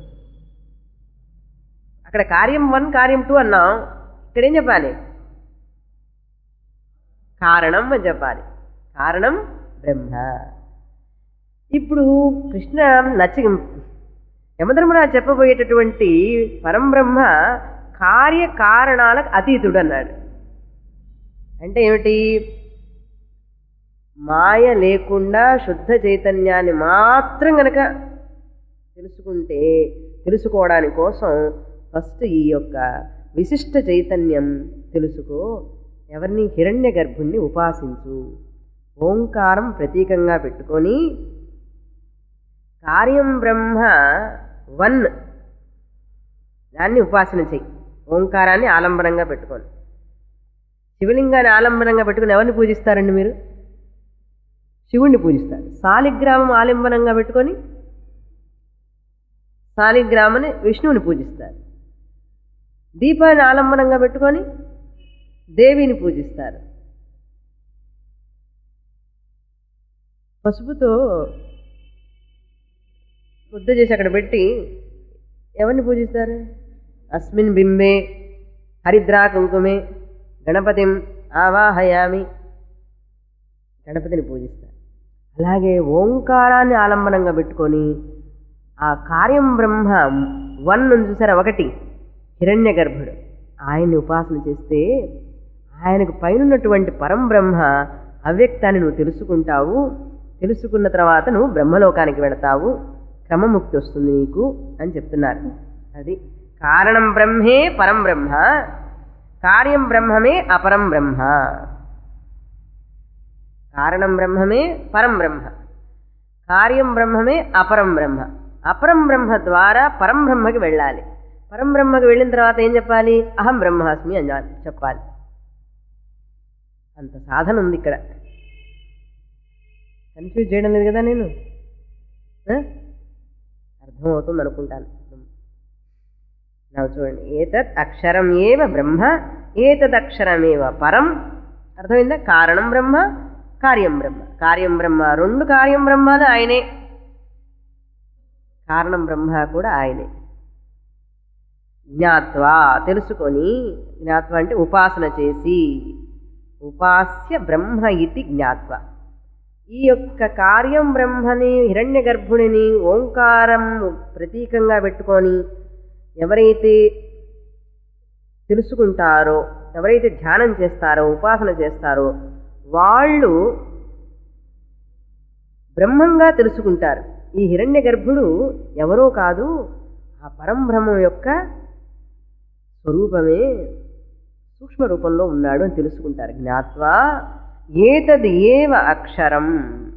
అక్కడ కార్యం వన్ కార్యం టూ అన్నాం ఇక్కడేం చెప్పాలి కారణం అని చెప్పాలి కారణం బ్రహ్మ ఇప్పుడు కృష్ణ నచ్చి యమధర్మరాజు చెప్పబోయేటటువంటి పరంబ్రహ్మ కార్యకారణాలకు అతీతుడు అన్నాడు అంటే ఏమిటి మాయ లేకుండా శుద్ధ చైతన్యాన్ని మాత్రం గనక తెలుసుకుంటే తెలుసుకోవడానికి కోసం ఫస్ట్ ఈ యొక్క విశిష్ట చైతన్యం తెలుసుకో ఎవరిని హిరణ్య గర్భుణ్ణి ఉపాసించు ఓంకారం ప్రతీకంగా పెట్టుకొని కార్యం బ్రహ్మ వన్ దాన్ని ఉపాసన చెయ్యి ఓంకారాన్ని ఆలంబనంగా పెట్టుకొని శివలింగాన్ని ఆలంబనంగా పెట్టుకుని ఎవరిని పూజిస్తారండి మీరు శివుణ్ణి పూజిస్తారు సాలిగ్రామం ఆలింబనంగా పెట్టుకొని సాలిగ్రామని విష్ణువుని పూజిస్తారు దీపాన్ని ఆలంబనంగా పెట్టుకొని దేవిని పూజిస్తారు పసుపుతో ముద్ద చేసి అక్కడ పెట్టి ఎవరిని పూజిస్తారు అస్మిన్ బింబే హరిద్రా కుంకుమే గణపతిం ఆవాహయామి గణపతిని పూజిస్తారు అలాగే ఓంకారాన్ని ఆలంబనంగా పెట్టుకొని ఆ కార్యం బ్రహ్మ వన్ ఉంది చూసారా ఒకటి హిరణ్య గర్భుడు ఆయన్ని ఉపాసన చేస్తే ఆయనకు పైనున్నటువంటి పరంబ్రహ్మ అవ్యక్తాన్ని నువ్వు తెలుసుకుంటావు తెలుసుకున్న తర్వాత నువ్వు బ్రహ్మలోకానికి వెళతావు క్రమముక్తి వస్తుంది నీకు అని చెప్తున్నారు అది కారణం బ్రహ్మే పరం బ్రహ్మ కార్యం బ్రహ్మమే అపరం బ్రహ్మ కారణం బ్రహ్మమే పరం బ్రహ్మ కార్యం బ్రహ్మమే అపరం బ్రహ్మ అపరం బ్రహ్మ ద్వారా పరం బ్రహ్మకి వెళ్ళాలి పరం బ్రహ్మకి వెళ్ళిన తర్వాత ఏం చెప్పాలి అహం బ్రహ్మాస్మి అని చెప్పాలి అంత సాధన ఉంది ఇక్కడ కన్ఫ్యూజ్ చేయడం లేదు కదా నేను ఆ? అర్థమవుతుంది అనుకుంటాను నాకు చూడండి ఏతత్ అక్షరం ఏవ బ్రహ్మ ఏతద్ అక్షరమేవ పరం అర్థమైందా కారణం బ్రహ్మ కార్యం బ్రహ్మ కార్యం బ్రహ్మ రెండు కార్యం బ్రహ్మలు ఆయనే కారణం బ్రహ్మ కూడా ఆయనే జ్ఞాత్వా తెలుసుకొని జ్ఞాత్వ అంటే ఉపాసన చేసి ఉపాస్య బ్రహ్మ ఇది జ్ఞాత్వ ఈ యొక్క కార్యం బ్రహ్మని హిరణ్య గర్భుడిని ఓంకారం ప్రతీకంగా పెట్టుకొని ఎవరైతే తెలుసుకుంటారో ఎవరైతే ధ్యానం చేస్తారో ఉపాసన చేస్తారో వాళ్ళు బ్రహ్మంగా తెలుసుకుంటారు ఈ హిరణ్య గర్భుడు ఎవరో కాదు ఆ పరంబ్రహ్మం యొక్క స్వరూపమే సూక్ష్మ రూపంలో ఉన్నాడు అని తెలుసుకుంటారు జ్ఞాత్వా ఏతది ఏవ అక్షరం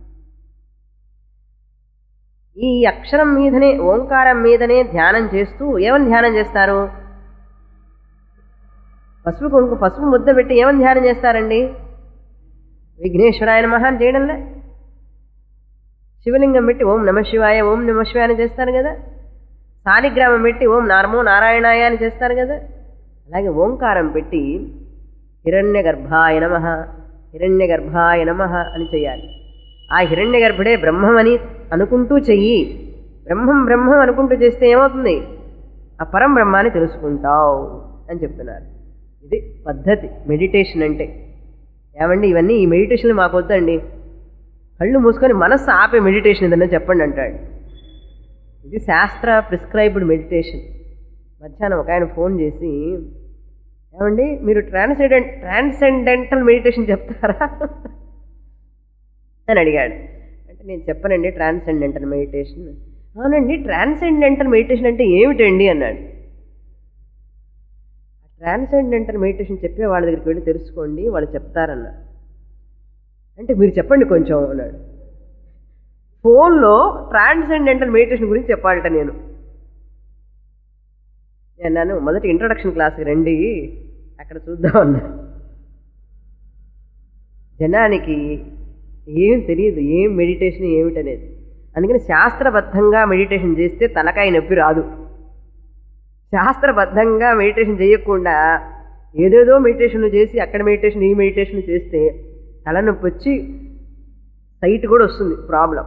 ఈ అక్షరం మీదనే ఓంకారం మీదనే ధ్యానం చేస్తూ ఏమని ధ్యానం చేస్తారు పసుపు కుంకు పసుపు ముద్ద పెట్టి ఏమని ధ్యానం చేస్తారండి విఘ్నేశ్వరాయ నమః అని చేయడంలే శివలింగం పెట్టి ఓం నమ శివాయ ఓం నమ శివాయ అని చేస్తారు కదా సాలిగ్రామం పెట్టి ఓం నారమో నారాయణాయ అని చేస్తారు కదా అలాగే ఓంకారం పెట్టి హిరణ్య గర్భాయ నమ హిరణ్య గర్భాయ నమ అని చేయాలి ఆ హిరణ్య గర్భుడే బ్రహ్మమని అనుకుంటూ చెయ్యి బ్రహ్మం బ్రహ్మం అనుకుంటూ చేస్తే ఏమవుతుంది ఆ పరం బ్రహ్మాన్ని తెలుసుకుంటావు అని చెప్తున్నారు ఇది పద్ధతి మెడిటేషన్ అంటే ఏమండి ఇవన్నీ ఈ మెడిటేషన్లు మాకు వద్దండి కళ్ళు మూసుకొని మనస్సు ఆపే మెడిటేషన్ ఏదన్నా చెప్పండి అంటాడు ఇది శాస్త్ర ప్రిస్క్రైబ్డ్ మెడిటేషన్ మధ్యాహ్నం ఒక ఆయన ఫోన్ చేసి ఏమండి మీరు ట్రాన్సెండెంట్ ట్రాన్సెండెంటల్ మెడిటేషన్ చెప్తారా అని అడిగాడు అంటే నేను చెప్పనండి ట్రాన్సెండెంటల్ మెడిటేషన్ అవునండి ట్రాన్సెండెంటల్ మెడిటేషన్ అంటే ఏమిటండి అన్నాడు ట్రాన్సెండెంటల్ మెడిటేషన్ చెప్పే వాళ్ళ దగ్గరికి వెళ్ళి తెలుసుకోండి వాళ్ళు చెప్తారన్న అంటే మీరు చెప్పండి కొంచెం అన్నాడు ఫోన్లో ట్రాన్సెండెంటల్ మెడిటేషన్ గురించి చెప్పాలట నేను నేను అన్నాను మొదటి ఇంట్రడక్షన్ క్లాస్కి రండి అక్కడ చూద్దాం అన్నా జనానికి ఏం తెలియదు ఏం మెడిటేషన్ ఏమిటనేది అందుకని శాస్త్రబద్ధంగా మెడిటేషన్ చేస్తే తలకాయ నొప్పి రాదు శాస్త్రబద్ధంగా మెడిటేషన్ చేయకుండా ఏదేదో మెడిటేషన్లు చేసి అక్కడ మెడిటేషన్ ఈ మెడిటేషన్ చేస్తే తలనొప్పి వచ్చి సైట్ కూడా వస్తుంది ప్రాబ్లం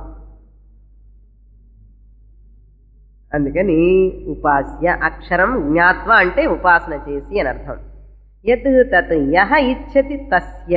అందుకని ఉపాస్య అక్షరం జ్ఞాత్వ అంటే ఉపాసన చేసి అని అర్థం యత్ తత్ యహ ఇచ్చతి తస్య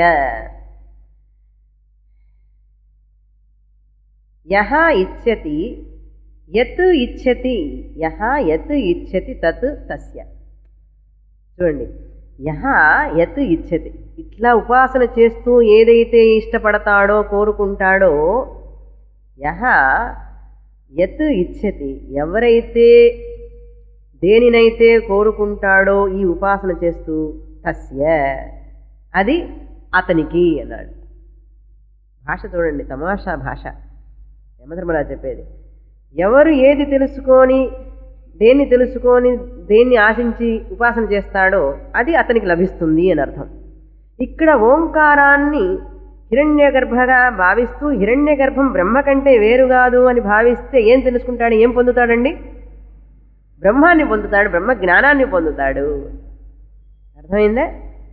యహ ఇచ్చతి యత్ ఇచ్చతి యహ యత్ ఇచ్చతి తత్ తస్య చూడండి యహ యత్ ఇచ్చతి ఇట్లా ఉపాసన చేస్తూ ఏదైతే ఇష్టపడతాడో కోరుకుంటాడో యహ యత్ ఇచ్చతి ఎవరైతే దేనినైతే కోరుకుంటాడో ఈ ఉపాసన చేస్తూ తస్య అది అతనికి అన్నాడు భాష చూడండి తమాషా భాష యమధర్మరాజు చెప్పేది ఎవరు ఏది తెలుసుకొని దేన్ని తెలుసుకొని దేన్ని ఆశించి ఉపాసన చేస్తాడో అది అతనికి లభిస్తుంది అని అర్థం ఇక్కడ ఓంకారాన్ని హిరణ్య గర్భగా భావిస్తూ హిరణ్య గర్భం బ్రహ్మ కంటే వేరు కాదు అని భావిస్తే ఏం తెలుసుకుంటాడు ఏం పొందుతాడండి బ్రహ్మాన్ని పొందుతాడు బ్రహ్మ జ్ఞానాన్ని పొందుతాడు అర్థమైందా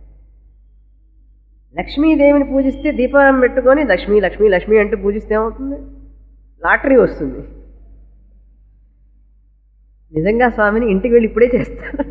లక్ష్మీదేవిని పూజిస్తే దీపం పెట్టుకొని లక్ష్మీ లక్ష్మీ లక్ష్మీ అంటూ పూజిస్తే ఏమవుతుంది లాటరీ వస్తుంది నిజంగా స్వామిని ఇంటికి వెళ్ళి ఇప్పుడే చేస్తాను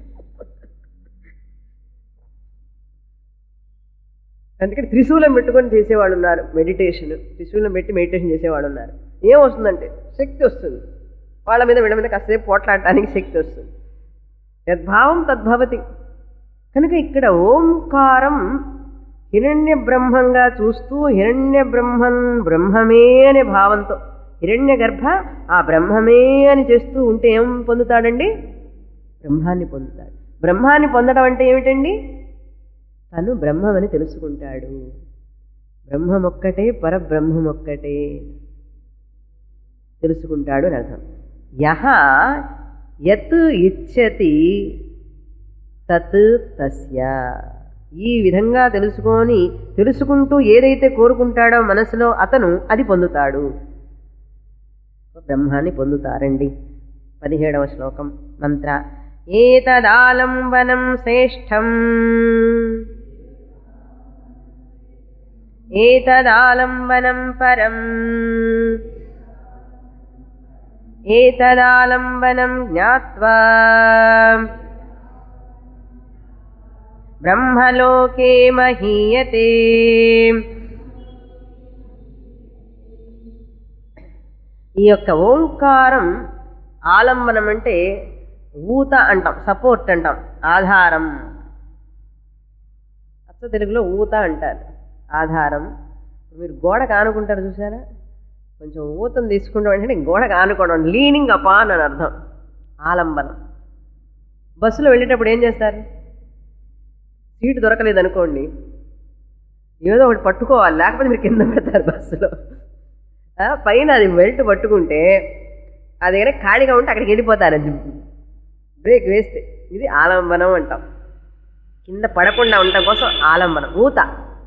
అందుకని త్రిశూలం పెట్టుకొని చేసేవాళ్ళు ఉన్నారు మెడిటేషన్ త్రిశూలం పెట్టి మెడిటేషన్ చేసేవాళ్ళు ఉన్నారు ఏం వస్తుందంటే శక్తి వస్తుంది వాళ్ళ మీద వీళ్ళ మీద కాసేపు పోట్లాడటానికి శక్తి వస్తుంది యద్భావం తద్భవతి కనుక ఇక్కడ ఓంకారం హిరణ్య బ్రహ్మంగా చూస్తూ హిరణ్య బ్రహ్మం బ్రహ్మమే అనే భావంతో హిరణ్య గర్భ ఆ బ్రహ్మమే అని చేస్తూ ఉంటే ఏం పొందుతాడండి బ్రహ్మాన్ని పొందుతాడు బ్రహ్మాన్ని పొందడం అంటే ఏమిటండి తను బ్రహ్మమని తెలుసుకుంటాడు బ్రహ్మమొక్కటే పరబ్రహ్మమొక్కటే తెలుసుకుంటాడు అని అర్థం యహ యత్ ఇచ్చతి తత్ తస్య ఈ విధంగా తెలుసుకొని తెలుసుకుంటూ ఏదైతే కోరుకుంటాడో మనసులో అతను అది పొందుతాడు బ్రహ్మాన్ని పొందుతారండి పదిహేడవ శ్లోకం మంత్ర ఏతదాలంబనం శ్రేష్టం ఏతదాలంబనం పరం ఏతదాలంబనం జ్ఞాత్వా బ్రహ్మలోకే మహీయతే ఈ యొక్క ఓంకారం ఆలంబనం అంటే ఊత అంటాం సపోర్ట్ అంటాం ఆధారం అచ్చ తెలుగులో ఊత అంటారు ఆధారం మీరు గోడ కానుకుంటారు చూసారా కొంచెం ఊతం తీసుకుంటాం అంటే గోడ కానుకోవడం లీనింగ్ అపాన్ అని అర్థం ఆలంబనం బస్సులో వెళ్ళేటప్పుడు ఏం చేస్తారు సీటు దొరకలేదు అనుకోండి ఏదో ఒకటి పట్టుకోవాలి లేకపోతే మీరు కింద పెడతారు బస్సులో ఆ, పైన అది బెల్ట్ పట్టుకుంటే అది కనుక ఖాళీగా ఉంటే అక్కడికి వెళ్ళిపోతారు అది బ్రేక్ వేస్తే ఇది ఆలంబనం అంటాం కింద పడకుండా ఉండటం కోసం ఆలంబనం ఊత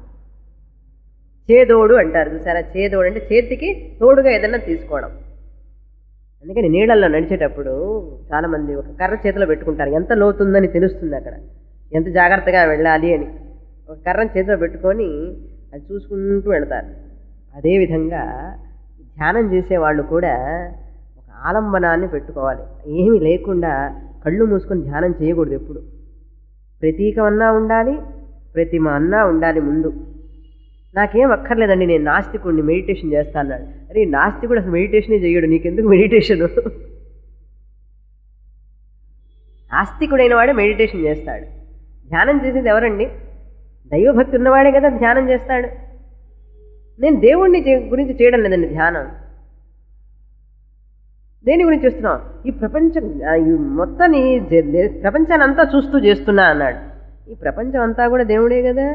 చేదోడు అంటారు చూసారా చేదోడు అంటే చేతికి తోడుగా ఏదైనా తీసుకోవడం అందుకని నీళ్ళల్లో నడిచేటప్పుడు చాలామంది ఒక కర్ర చేతిలో పెట్టుకుంటారు ఎంత లోతుందని తెలుస్తుంది అక్కడ ఎంత జాగ్రత్తగా వెళ్ళాలి అని ఒక కర్రను చేతిలో పెట్టుకొని అది చూసుకుంటూ వెళతారు అదేవిధంగా ధ్యానం చేసేవాళ్ళు కూడా ఒక ఆలంబనాన్ని పెట్టుకోవాలి ఏమీ లేకుండా కళ్ళు మూసుకొని ధ్యానం చేయకూడదు ఎప్పుడు ప్రతీకం అన్నా ఉండాలి ప్రతిమ అన్నా ఉండాలి ముందు నాకేం అక్కర్లేదండి నేను నాస్తికుడిని మెడిటేషన్ చేస్తా అన్నాడు అరే ఈ నాస్తికుడు అసలు మెడిటేషనే చేయడు నీకెందుకు మెడిటేషన్ ఆస్తికుడైన వాడే మెడిటేషన్ చేస్తాడు ధ్యానం చేసేది ఎవరండి దైవభక్తి ఉన్నవాడే కదా ధ్యానం చేస్తాడు నేను దేవుణ్ణి చే- గురించి చేయడం లేదండి ధ్యానం దేని గురించి చేస్తున్నావు ఈ ప్రపంచం ఆ, ఈ మొత్తాన్ని జ- దే- ప్రపంచాన్ని అంతా చూస్తూ చేస్తున్నా అన్నాడు ఈ ప్రపంచం అంతా కూడా దేవుడే కదా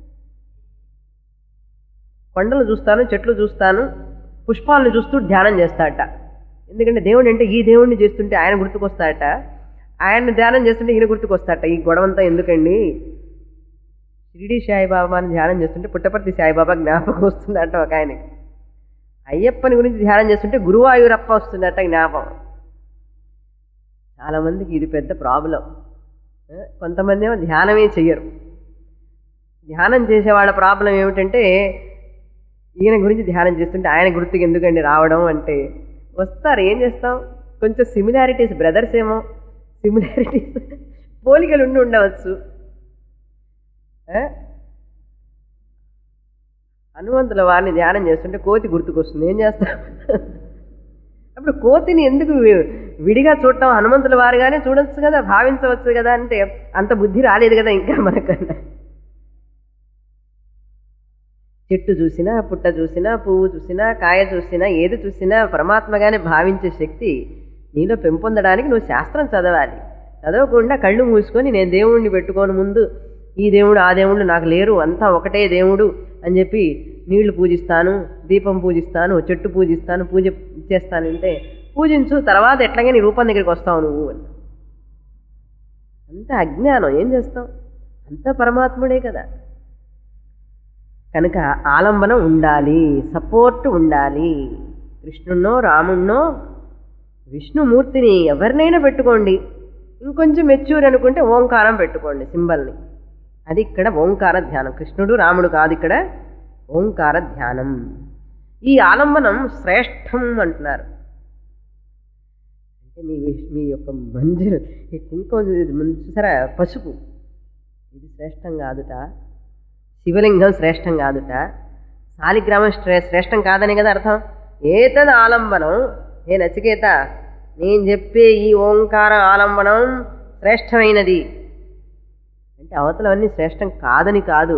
కొండలు చూస్తాను చెట్లు చూస్తాను పుష్పాలను చూస్తూ ధ్యానం చేస్తాడట ఎందుకంటే దేవుడు అంటే ఈ దేవుడిని చేస్తుంటే ఆయన గుర్తుకొస్తాడట ఆయన్ని ధ్యానం చేస్తుంటే ఈయన గుర్తుకొస్తాడట ఈ గొడవంతా ఎందుకండి షిరిడి సాయిబాబాని ధ్యానం చేస్తుంటే పుట్టపర్తి సాయిబాబా జ్ఞాపకం వస్తుందట ఒక ఆయనకి అయ్యప్పని గురించి ధ్యానం చేస్తుంటే గురువాయూరప్ప వస్తుందట జ్ఞాపకం చాలామందికి ఇది పెద్ద ప్రాబ్లం ఆ, కొంతమంది ఏమో ధ్యానమే చెయ్యరు ధ్యానం చేసే వాళ్ళ ప్రాబ్లం ఏమిటంటే ఈయన గురించి ధ్యానం చేస్తుంటే ఆయన గుర్తుకు ఎందుకండి రావడం అంటే వస్తారు ఏం చేస్తాం కొంచెం సిమిలారిటీస్ బ్రదర్స్ ఏమో సిమిలారిటీస్ పోలికలు ఉండి ఉండవచ్చు ఆ? హనుమంతుల వారిని ధ్యానం చేస్తుంటే కోతి గుర్తుకొస్తుంది ఏం చేస్తాం అప్పుడు కోతిని ఎందుకు వి- విడిగా చూడటం హనుమంతుల వారుగానే చూడొచ్చు కదా భావించవచ్చు కదా అంటే అంత బుద్ధి రాలేదు కదా ఇంకా మనకన్నా చెట్టు చూసినా పుట్ట చూసినా పువ్వు చూసినా కాయ చూసినా ఏది చూసినా పరమాత్మగానే భావించే శక్తి నీలో పెంపొందడానికి నువ్వు శాస్త్రం చదవాలి చదవకుండా కళ్ళు మూసుకొని నేను దేవుణ్ణి పెట్టుకోని ముందు ఈ దేవుడు ఆ దేవుడు నాకు లేరు అంతా ఒకటే దేవుడు అని చెప్పి నీళ్లు పూజిస్తాను దీపం పూజిస్తాను చెట్టు పూజిస్తాను పూజ చేస్తానంటే పూజించు తర్వాత ఎట్లాగే నీ రూపం దగ్గరికి వస్తావు నువ్వు అని అంత అజ్ఞానం ఏం చేస్తాం అంత పరమాత్ముడే కదా కనుక ఆలంబనం ఉండాలి సపోర్ట్ ఉండాలి కృష్ణున్నో రాముణ్ణో విష్ణుమూర్తిని ఎవరినైనా పెట్టుకోండి ఇంకొంచెం మెచ్యూర్ అనుకుంటే ఓంకారం పెట్టుకోండి సింబల్ని అది ఇక్కడ ఓంకార ధ్యానం కృష్ణుడు రాముడు కాదు ఇక్కడ ఓంకార ధ్యానం ఈ ఆలంబనం శ్రేష్టం అంటున్నారు అంటే మీ విష్- మీ యొక్క మంజు ఈ కుంకుమ ఇది మంచి చూసారా పసుపు ఇది శ్రేష్టం కాదుట శివలింగం శ్రేష్టం కాదుట శాలిగ్రామం శ్రే శ్రేష్టం కాదని కదా అర్థం ఏతద్ ఆలంబనం ఏ నచికేత నేను చెప్పే ఈ ఓంకార ఆలంబనం శ్రేష్టమైనది అంటే అవతలవన్నీ శ్రేష్టం కాదని కాదు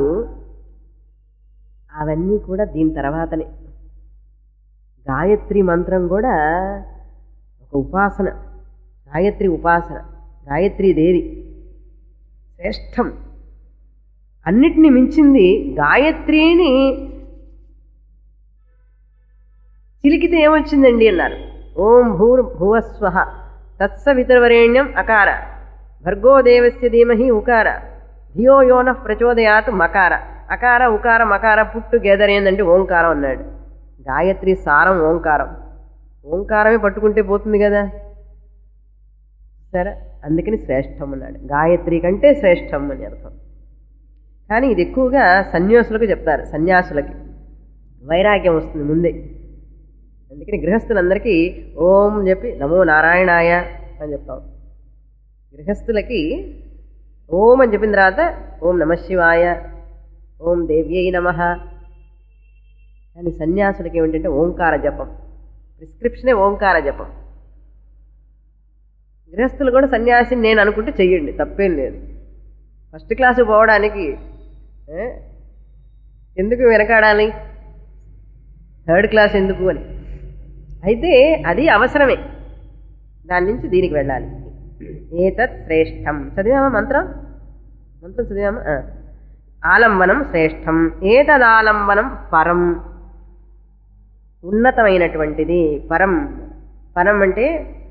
అవన్నీ కూడా దీని తర్వాతనే గాయత్రి మంత్రం కూడా ఒక ఉపాసన గాయత్రి ఉపాసన గాయత్రీ దేవి శ్రేష్టం అన్నిటిని మించింది గాయత్రిని చిలికితే ఏమొచ్చిందండి అన్నారు ఓం భూర్ భువస్వ తత్సవితరవరేణ్యం అకార భర్గో దేవస్య ధీమహి ఉకార ధియో యోన ప్రచోదయాత్ మకార అకార ఉకార మకార పుట్టు గెదర్ ఏందంటే ఓంకారం అన్నాడు గాయత్రి సారం ఓంకారం ఓంకారమే పట్టుకుంటే పోతుంది కదా సరే అందుకని శ్రేష్టం అన్నాడు గాయత్రి కంటే శ్రేష్టం అని అర్థం కానీ ఇది ఎక్కువగా సన్యాసులకు చెప్తారు సన్యాసులకి వైరాగ్యం వస్తుంది ముందే అందుకని గృహస్థులందరికీ ఓం చెప్పి నమో నారాయణాయ అని చెప్తాం గృహస్థులకి ఓం అని చెప్పిన తర్వాత ఓం నమ శివాయ ఓం దేవ్యై నమ కానీ సన్యాసులకి ఏమిటంటే ఓంకార జపం ప్రిస్క్రిప్షనే ఓంకార జపం గృహస్థులు కూడా సన్యాసిని నేను అనుకుంటే చెయ్యండి తప్పేం లేదు ఫస్ట్ క్లాసు పోవడానికి ఏ, ఎందుకు వెనకాడాలి థర్డ్ క్లాస్ ఎందుకు అని అయితే అది అవసరమే దాని నుంచి దీనికి వెళ్ళాలి ఏతత్ శ్రేష్టం చదివామా మంత్రం మంత్రం చదివామా ఆ. ఆలంబనం శ్రేష్టం ఏతదాలంబనం పరం ఉన్నతమైనటువంటిది పరం పరం అంటే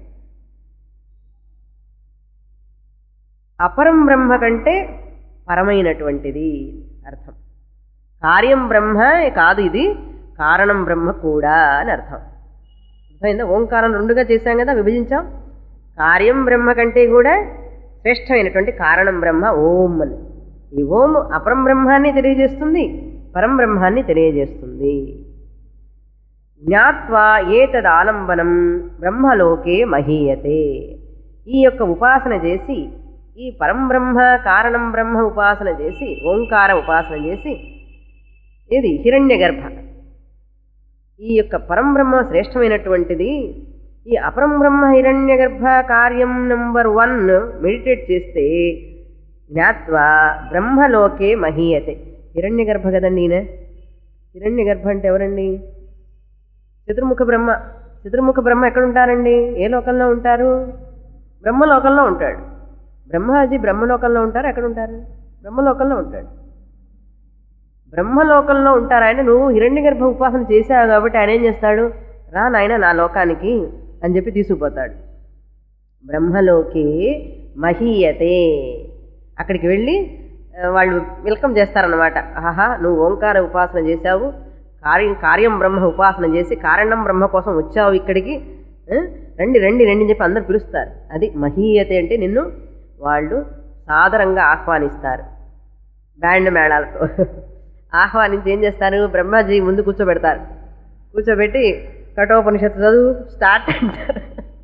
అపరం బ్రహ్మ కంటే పరమైనటువంటిది అర్థం కార్యం బ్రహ్మ కాదు ఇది కారణం బ్రహ్మ కూడా అని అర్థం అర్థమైందా ఓంకారం రెండుగా చేశాం కదా విభజించాం కార్యం బ్రహ్మ కంటే కూడా శ్రేష్టమైనటువంటి కారణం బ్రహ్మ ఓం అని ఈ ఓం అపరం బ్రహ్మాన్ని తెలియజేస్తుంది పరం బ్రహ్మాన్ని తెలియజేస్తుంది జ్ఞాత్వా ఏతదాలంబనం బ్రహ్మలోకే మహీయతే ఈ యొక్క ఉపాసన చేసి ఈ పరం బ్రహ్మ కారణం బ్రహ్మ ఉపాసన చేసి ఓంకార ఉపాసన చేసి ఇది హిరణ్య గర్భ ఈ యొక్క పరం బ్రహ్మ శ్రేష్టమైనటువంటిది ఈ అపరం బ్రహ్మ హిరణ్య గర్భ కార్యం నంబర్ వన్ మెడిటేట్ చేస్తే జ్ఞాత్వా బ్రహ్మలోకే మహీయతే హిరణ్య గర్భ కదండి ఈయన హిరణ్య గర్భ అంటే ఎవరండి చతుర్ముఖ బ్రహ్మ చతుర్ముఖ బ్రహ్మ ఎక్కడ ఉంటారండి ఏ లోకంలో ఉంటారు బ్రహ్మలోకంలో ఉంటాడు బ్రహ్మాజీ బ్రహ్మలోకంలో ఉంటారు ఎక్కడ ఉంటారు బ్రహ్మలోకంలో ఉంటాడు బ్రహ్మలోకంలో ఉంటారు ఆయన నువ్వు హిరణ్య గర్భ ఉపాసన చేశావు కాబట్టి ఆయన ఏం చేస్తాడు రా నాయన నా లోకానికి అని చెప్పి తీసుకుపోతాడు బ్రహ్మలోకి మహీయతే అక్కడికి వెళ్ళి ఆ, వాళ్ళు వెల్కమ్ చేస్తారనమాట ఆహా నువ్వు ఓంకార ఉపాసన చేశావు కార్యం కార్యం బ్రహ్మ ఉపాసన చేసి కారణం బ్రహ్మ కోసం వచ్చావు ఇక్కడికి ఆ, రండి రండి రండి అని చెప్పి అందరు పిలుస్తారు అది మహీయతే అంటే నిన్ను వాళ్ళు సాదరంగా ఆహ్వానిస్తారు బ్యాండ్ మేళాలతో ఆహ్వానించి ఏం చేస్తారు బ్రహ్మాజీ ముందు కూర్చోబెడతారు కూర్చోబెట్టి కఠోపనిషత్తు చదువు స్టార్ట్ అంటారు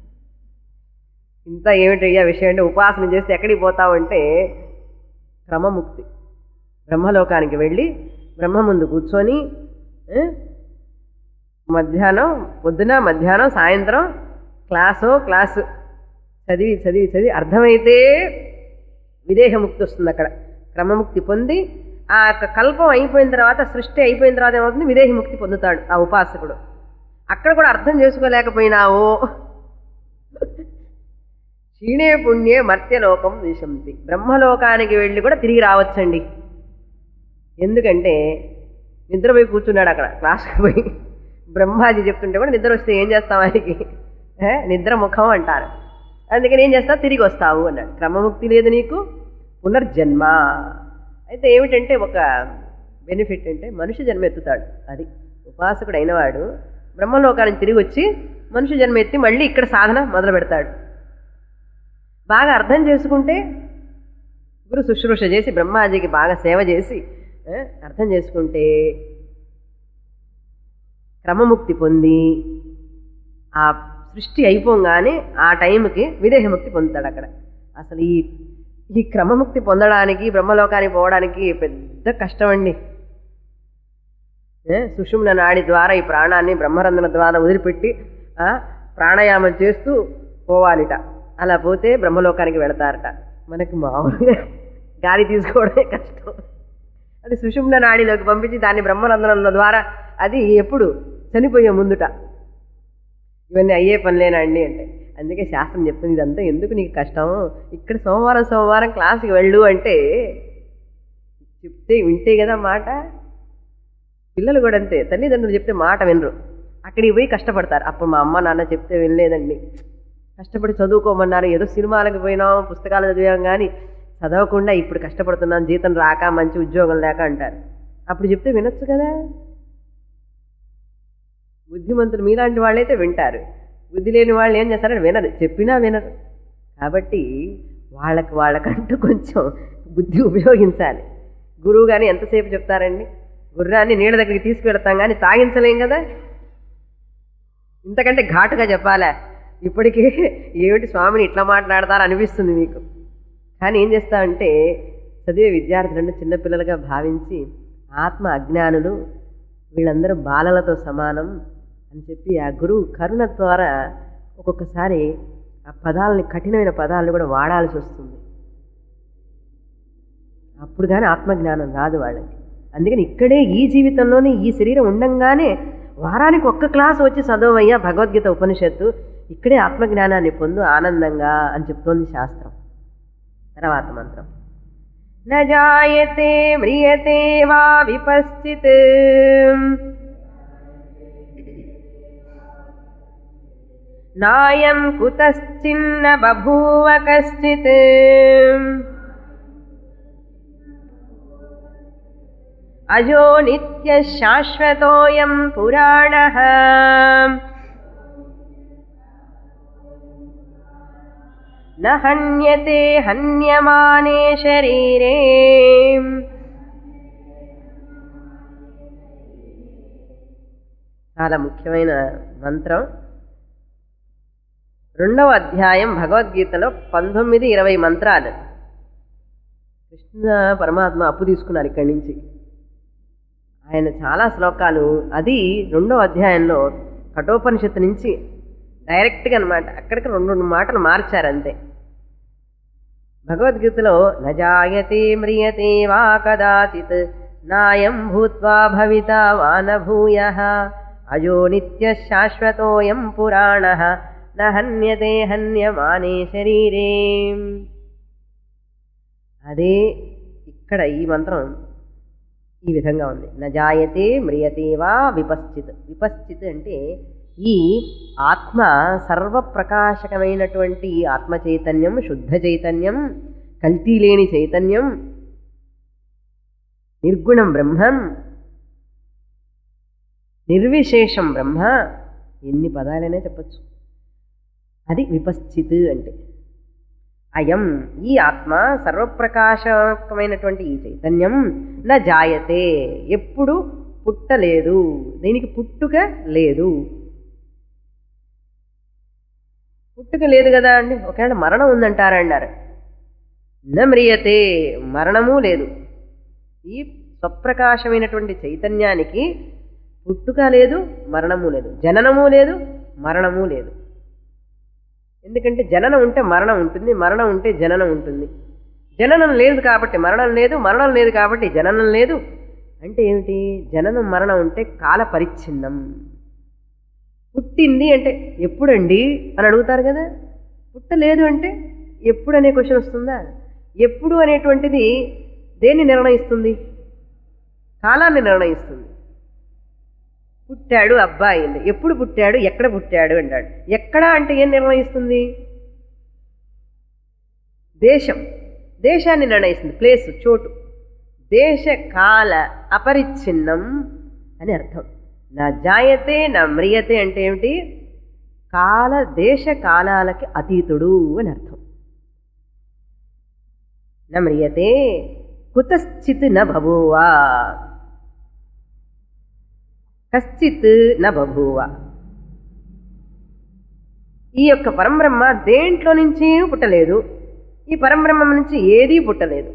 ఇంత ఏమిటయ్యా విషయం అంటే ఉపాసన చేస్తే ఎక్కడికి పోతావంటే క్రమముక్తి బ్రహ్మలోకానికి వెళ్ళి బ్రహ్మ ముందు కూర్చొని ఏ, మధ్యాహ్నం పొద్దున మధ్యాహ్నం సాయంత్రం క్లాసో క్లాసు చదివి చదివి చదివి అర్థమైతే విదేహముక్తి వస్తుంది అక్కడ క్రమముక్తి పొంది ఆ యొక్క కల్పం అయిపోయిన తర్వాత సృష్టి అయిపోయిన తర్వాత ఏమవుతుంది విదేహముక్తి పొందుతాడు ఆ ఉపాసకుడు అక్కడ కూడా అర్థం చేసుకోలేకపోయినావో క్షీణే పుణ్యే మర్త్యలోకం విశంతి బ్రహ్మలోకానికి వెళ్ళి కూడా తిరిగి రావచ్చండి ఎందుకంటే నిద్రపోయి కూర్చున్నాడు అక్కడ క్లాస్కి పోయి బ్రహ్మాజీ చెప్తుంటే కూడా నిద్ర వస్తే ఏం చేస్తాం ఆయనకి ఏ? నిద్ర ముఖం అంటారు అందుకని ఏం చేస్తావు తిరిగి వస్తావు అన్నాడు క్రమముక్తి లేదు నీకు పునర్జన్మ అయితే ఏమిటంటే ఒక బెనిఫిట్ అంటే మనిషి జన్మ ఎత్తుతాడు అది ఉపాసకుడు అయినవాడు బ్రహ్మలోకానికి తిరిగి వచ్చి మనిషి జన్మ ఎత్తి మళ్ళీ ఇక్కడ సాధన మొదలు పెడతాడు బాగా అర్థం చేసుకుంటే గురు శుశ్రూష చేసి బ్రహ్మాజీకి బాగా సేవ చేసి ఆ, అర్థం చేసుకుంటే క్రమముక్తి పొంది ఆ సృష్టి అయిపోగానే ఆ టైంకి విదేహముక్తి పొందుతాడు అక్కడ అసలు ఈ ఈ క్రమముక్తి పొందడానికి బ్రహ్మలోకానికి పోవడానికి పెద్ద కష్టం అండి ఏ, సుషుమ్న నాడి ద్వారా ఈ ప్రాణాన్ని బ్రహ్మరంధ్రం ద్వారా వదిలిపెట్టి ఆ, ప్రాణాయామం చేస్తూ పోవాలిట అలా పోతే బ్రహ్మలోకానికి వెళతారట మనకి మామూలుగా గాలి తీసుకోవడమే కష్టం అది సుషుమ్న నాడిలోకి పంపించి దాన్ని బ్రహ్మరంధ్రంలో ద్వారా అది ఎప్పుడు చనిపోయే ముందుట ఇవన్నీ అయ్యే పనులేనా అండి అంటే అందుకే శాస్త్రం చెప్తుంది ఇదంతా ఎందుకు నీకు కష్టం ఇక్కడ సోమవారం సోమవారం క్లాస్కి వెళ్ళు అంటే చెప్తే వింటే కదా మాట పిల్లలు కూడా అంతే తల్లిదండ్రులు చెప్తే మాట వినరు అక్కడికి పోయి కష్టపడతారు అప్పుడు మా అమ్మ నాన్న చెప్తే వినలేదండి కష్టపడి చదువుకోమన్నారు ఏదో సినిమాలకు పోయినాం పుస్తకాలు చదివాం కానీ చదవకుండా ఇప్పుడు కష్టపడుతున్నాం జీతం రాక మంచి ఉద్యోగం లేక అంటారు అప్పుడు చెప్తే వినొచ్చు కదా బుద్ధిమంతులు మీలాంటి వాళ్ళైతే వింటారు బుద్ధి లేని వాళ్ళు ఏం చేస్తారంటే వినరు చెప్పినా వినరు కాబట్టి వాళ్ళకి వాళ్ళకంటూ కొంచెం బుద్ధి ఉపయోగించాలి గురువు కానీ ఎంతసేపు చెప్తారండి గుర్రాన్ని నీళ్ళ దగ్గరికి తీసుకువెడతాం కానీ తాగించలేం కదా ఇంతకంటే ఘాటుగా చెప్పాలా ఇప్పటికే ఏమిటి స్వామిని ఇట్లా మాట్లాడతారు అనిపిస్తుంది మీకు కానీ ఏం చేస్తామంటే చదివే విద్యార్థులను చిన్నపిల్లలుగా భావించి ఆత్మ అజ్ఞానులు వీళ్ళందరూ బాలలతో సమానం అని చెప్పి ఆ గురువు కరుణ ద్వారా ఒక్కొక్కసారి ఆ పదాలని కఠినమైన పదాలను కూడా వాడాల్సి వస్తుంది అప్పుడు కానీ ఆత్మజ్ఞానం రాదు వాళ్ళకి అందుకని ఇక్కడే ఈ జీవితంలోనే ఈ శరీరం ఉండంగానే వారానికి ఒక్క క్లాస్ వచ్చి చదవయ్యా భగవద్గీత ఉపనిషత్తు ఇక్కడే ఆత్మజ్ఞానాన్ని పొందు ఆనందంగా అని చెప్తోంది శాస్త్రం తర్వాత మంత్రం న జాయతే మ్రియతే వా విపశ్చిత్ నాయం కుతశ్చిన్న బభూవ కశ్చిత్ అజో నిత్య శాశ్వతోయం పురాణ న హన్యతే హన్యమానే శరీరే చాలా ముఖ్యమైన మంత్రం రెండవ అధ్యాయం భగవద్గీతలో పంతొమ్మిది ఇరవై మంత్రాలు కృష్ణ పరమాత్మ అప్పు తీసుకున్నారు ఇక్కడి నుంచి ఆయన చాలా శ్లోకాలు అది రెండవ అధ్యాయంలో కఠోపనిషత్తు నుంచి డైరెక్ట్గా అనమాట అక్కడికి రెండు రెండు మాటలు మార్చారు అంతే భగవద్గీతలో నజాయతే మ్రియతే వా కదాచిత్ నాయం భూత్వా భవిత వానభూయ అజో నిత్య శాశ్వతోయం పురాణ నహన్యతే హన్యమానే శరీరే అదే ఇక్కడ ఈ మంత్రం ఈ విధంగా ఉంది నజాయతే మ్రియతే వా విపశ్చిత్ విపశ్చిత్ అంటే ఈ ఆత్మ సర్వప్రకాశకమైనటువంటి ఆత్మ చైతన్యం శుద్ధ చైతన్యం కల్తీ లేని చైతన్యం నిర్గుణం బ్రహ్మం నిర్విశేషం బ్రహ్మ ఎన్ని పదాలైనా చెప్పచ్చు అది విపశ్చిత్ అంటే అయం ఈ ఆత్మ సర్వప్రకాశకమైనటువంటి ఈ చైతన్యం నా జాయతే ఎప్పుడు పుట్టలేదు దీనికి పుట్టుక లేదు పుట్టుక లేదు కదా అండి ఒకవేళ మరణం ఉందంటారా అన్నారు న మ్రియతే మరణము లేదు ఈ స్వప్రకాశమైనటువంటి చైతన్యానికి పుట్టుక లేదు మరణము లేదు జననము లేదు మరణము లేదు ఎందుకంటే జననం ఉంటే మరణం ఉంటుంది మరణం ఉంటే జననం ఉంటుంది జననం లేదు కాబట్టి మరణం లేదు మరణం లేదు కాబట్టి జననం లేదు అంటే ఏమిటి జననం మరణం ఉంటే కాల పరిచ్ఛిన్నం పుట్టింది అంటే ఎప్పుడండి అని అడుగుతారు కదా పుట్టలేదు అంటే ఎప్పుడు అనే క్వశ్చన్ వస్తుందా ఎప్పుడు అనేటువంటిది దేన్ని నిర్ణయిస్తుంది కాలాన్ని నిర్ణయిస్తుంది పుట్టాడు అబ్బాయి అండి ఎప్పుడు పుట్టాడు ఎక్కడ పుట్టాడు అంటాడు ఎక్కడ అంటే ఏం నిర్ణయిస్తుంది దేశం దేశాన్ని నిర్ణయిస్తుంది ప్లేస్ చోటు దేశ కాల అపరిచ్ఛిన్నం అని అర్థం నా జాయతే నా మ్రియతే అంటే ఏమిటి కాల దేశ కాలాలకి అతీతుడు అని అర్థం నా మ్రియతే కుతశ్చిత్ న బభూవా కశ్చిత్ న బభూవ ఈ యొక్క పరంబ్రహ్మ దేంట్లో నుంచి పుట్టలేదు ఈ పరంబ్రహ్మ నుంచి ఏదీ పుట్టలేదు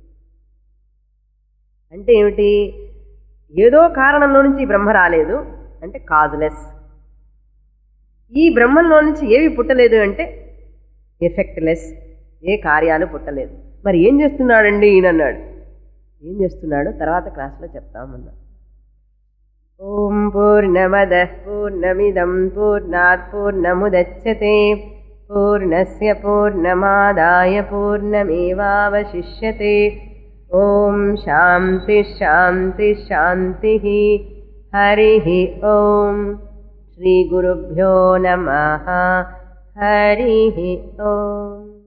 అంటే ఏమిటి ఏదో కారణంలో నుంచి ఈ బ్రహ్మ రాలేదు అంటే కాజులెస్ ఈ బ్రహ్మంలో నుంచి ఏవి పుట్టలేదు అంటే ఎఫెక్ట్లెస్ ఏ కార్యాలు పుట్టలేదు మరి ఏం చేస్తున్నాడండి ఈయన అన్నాడు ఏం చేస్తున్నాడు తర్వాత క్లాస్లో చెప్తామన్నా ఓం పూర్ణమద పూర్ణమిదం పూర్ణాత్ పూర్ణముదచ్చతే పూర్ణస్య పూర్ణమాదాయ పూర్ణమేవావశిష్యతే ఓం శాంతి శాంతి శాంతి హరి ఓం శ్రీ గురుభ్యో నమ హరి ఓం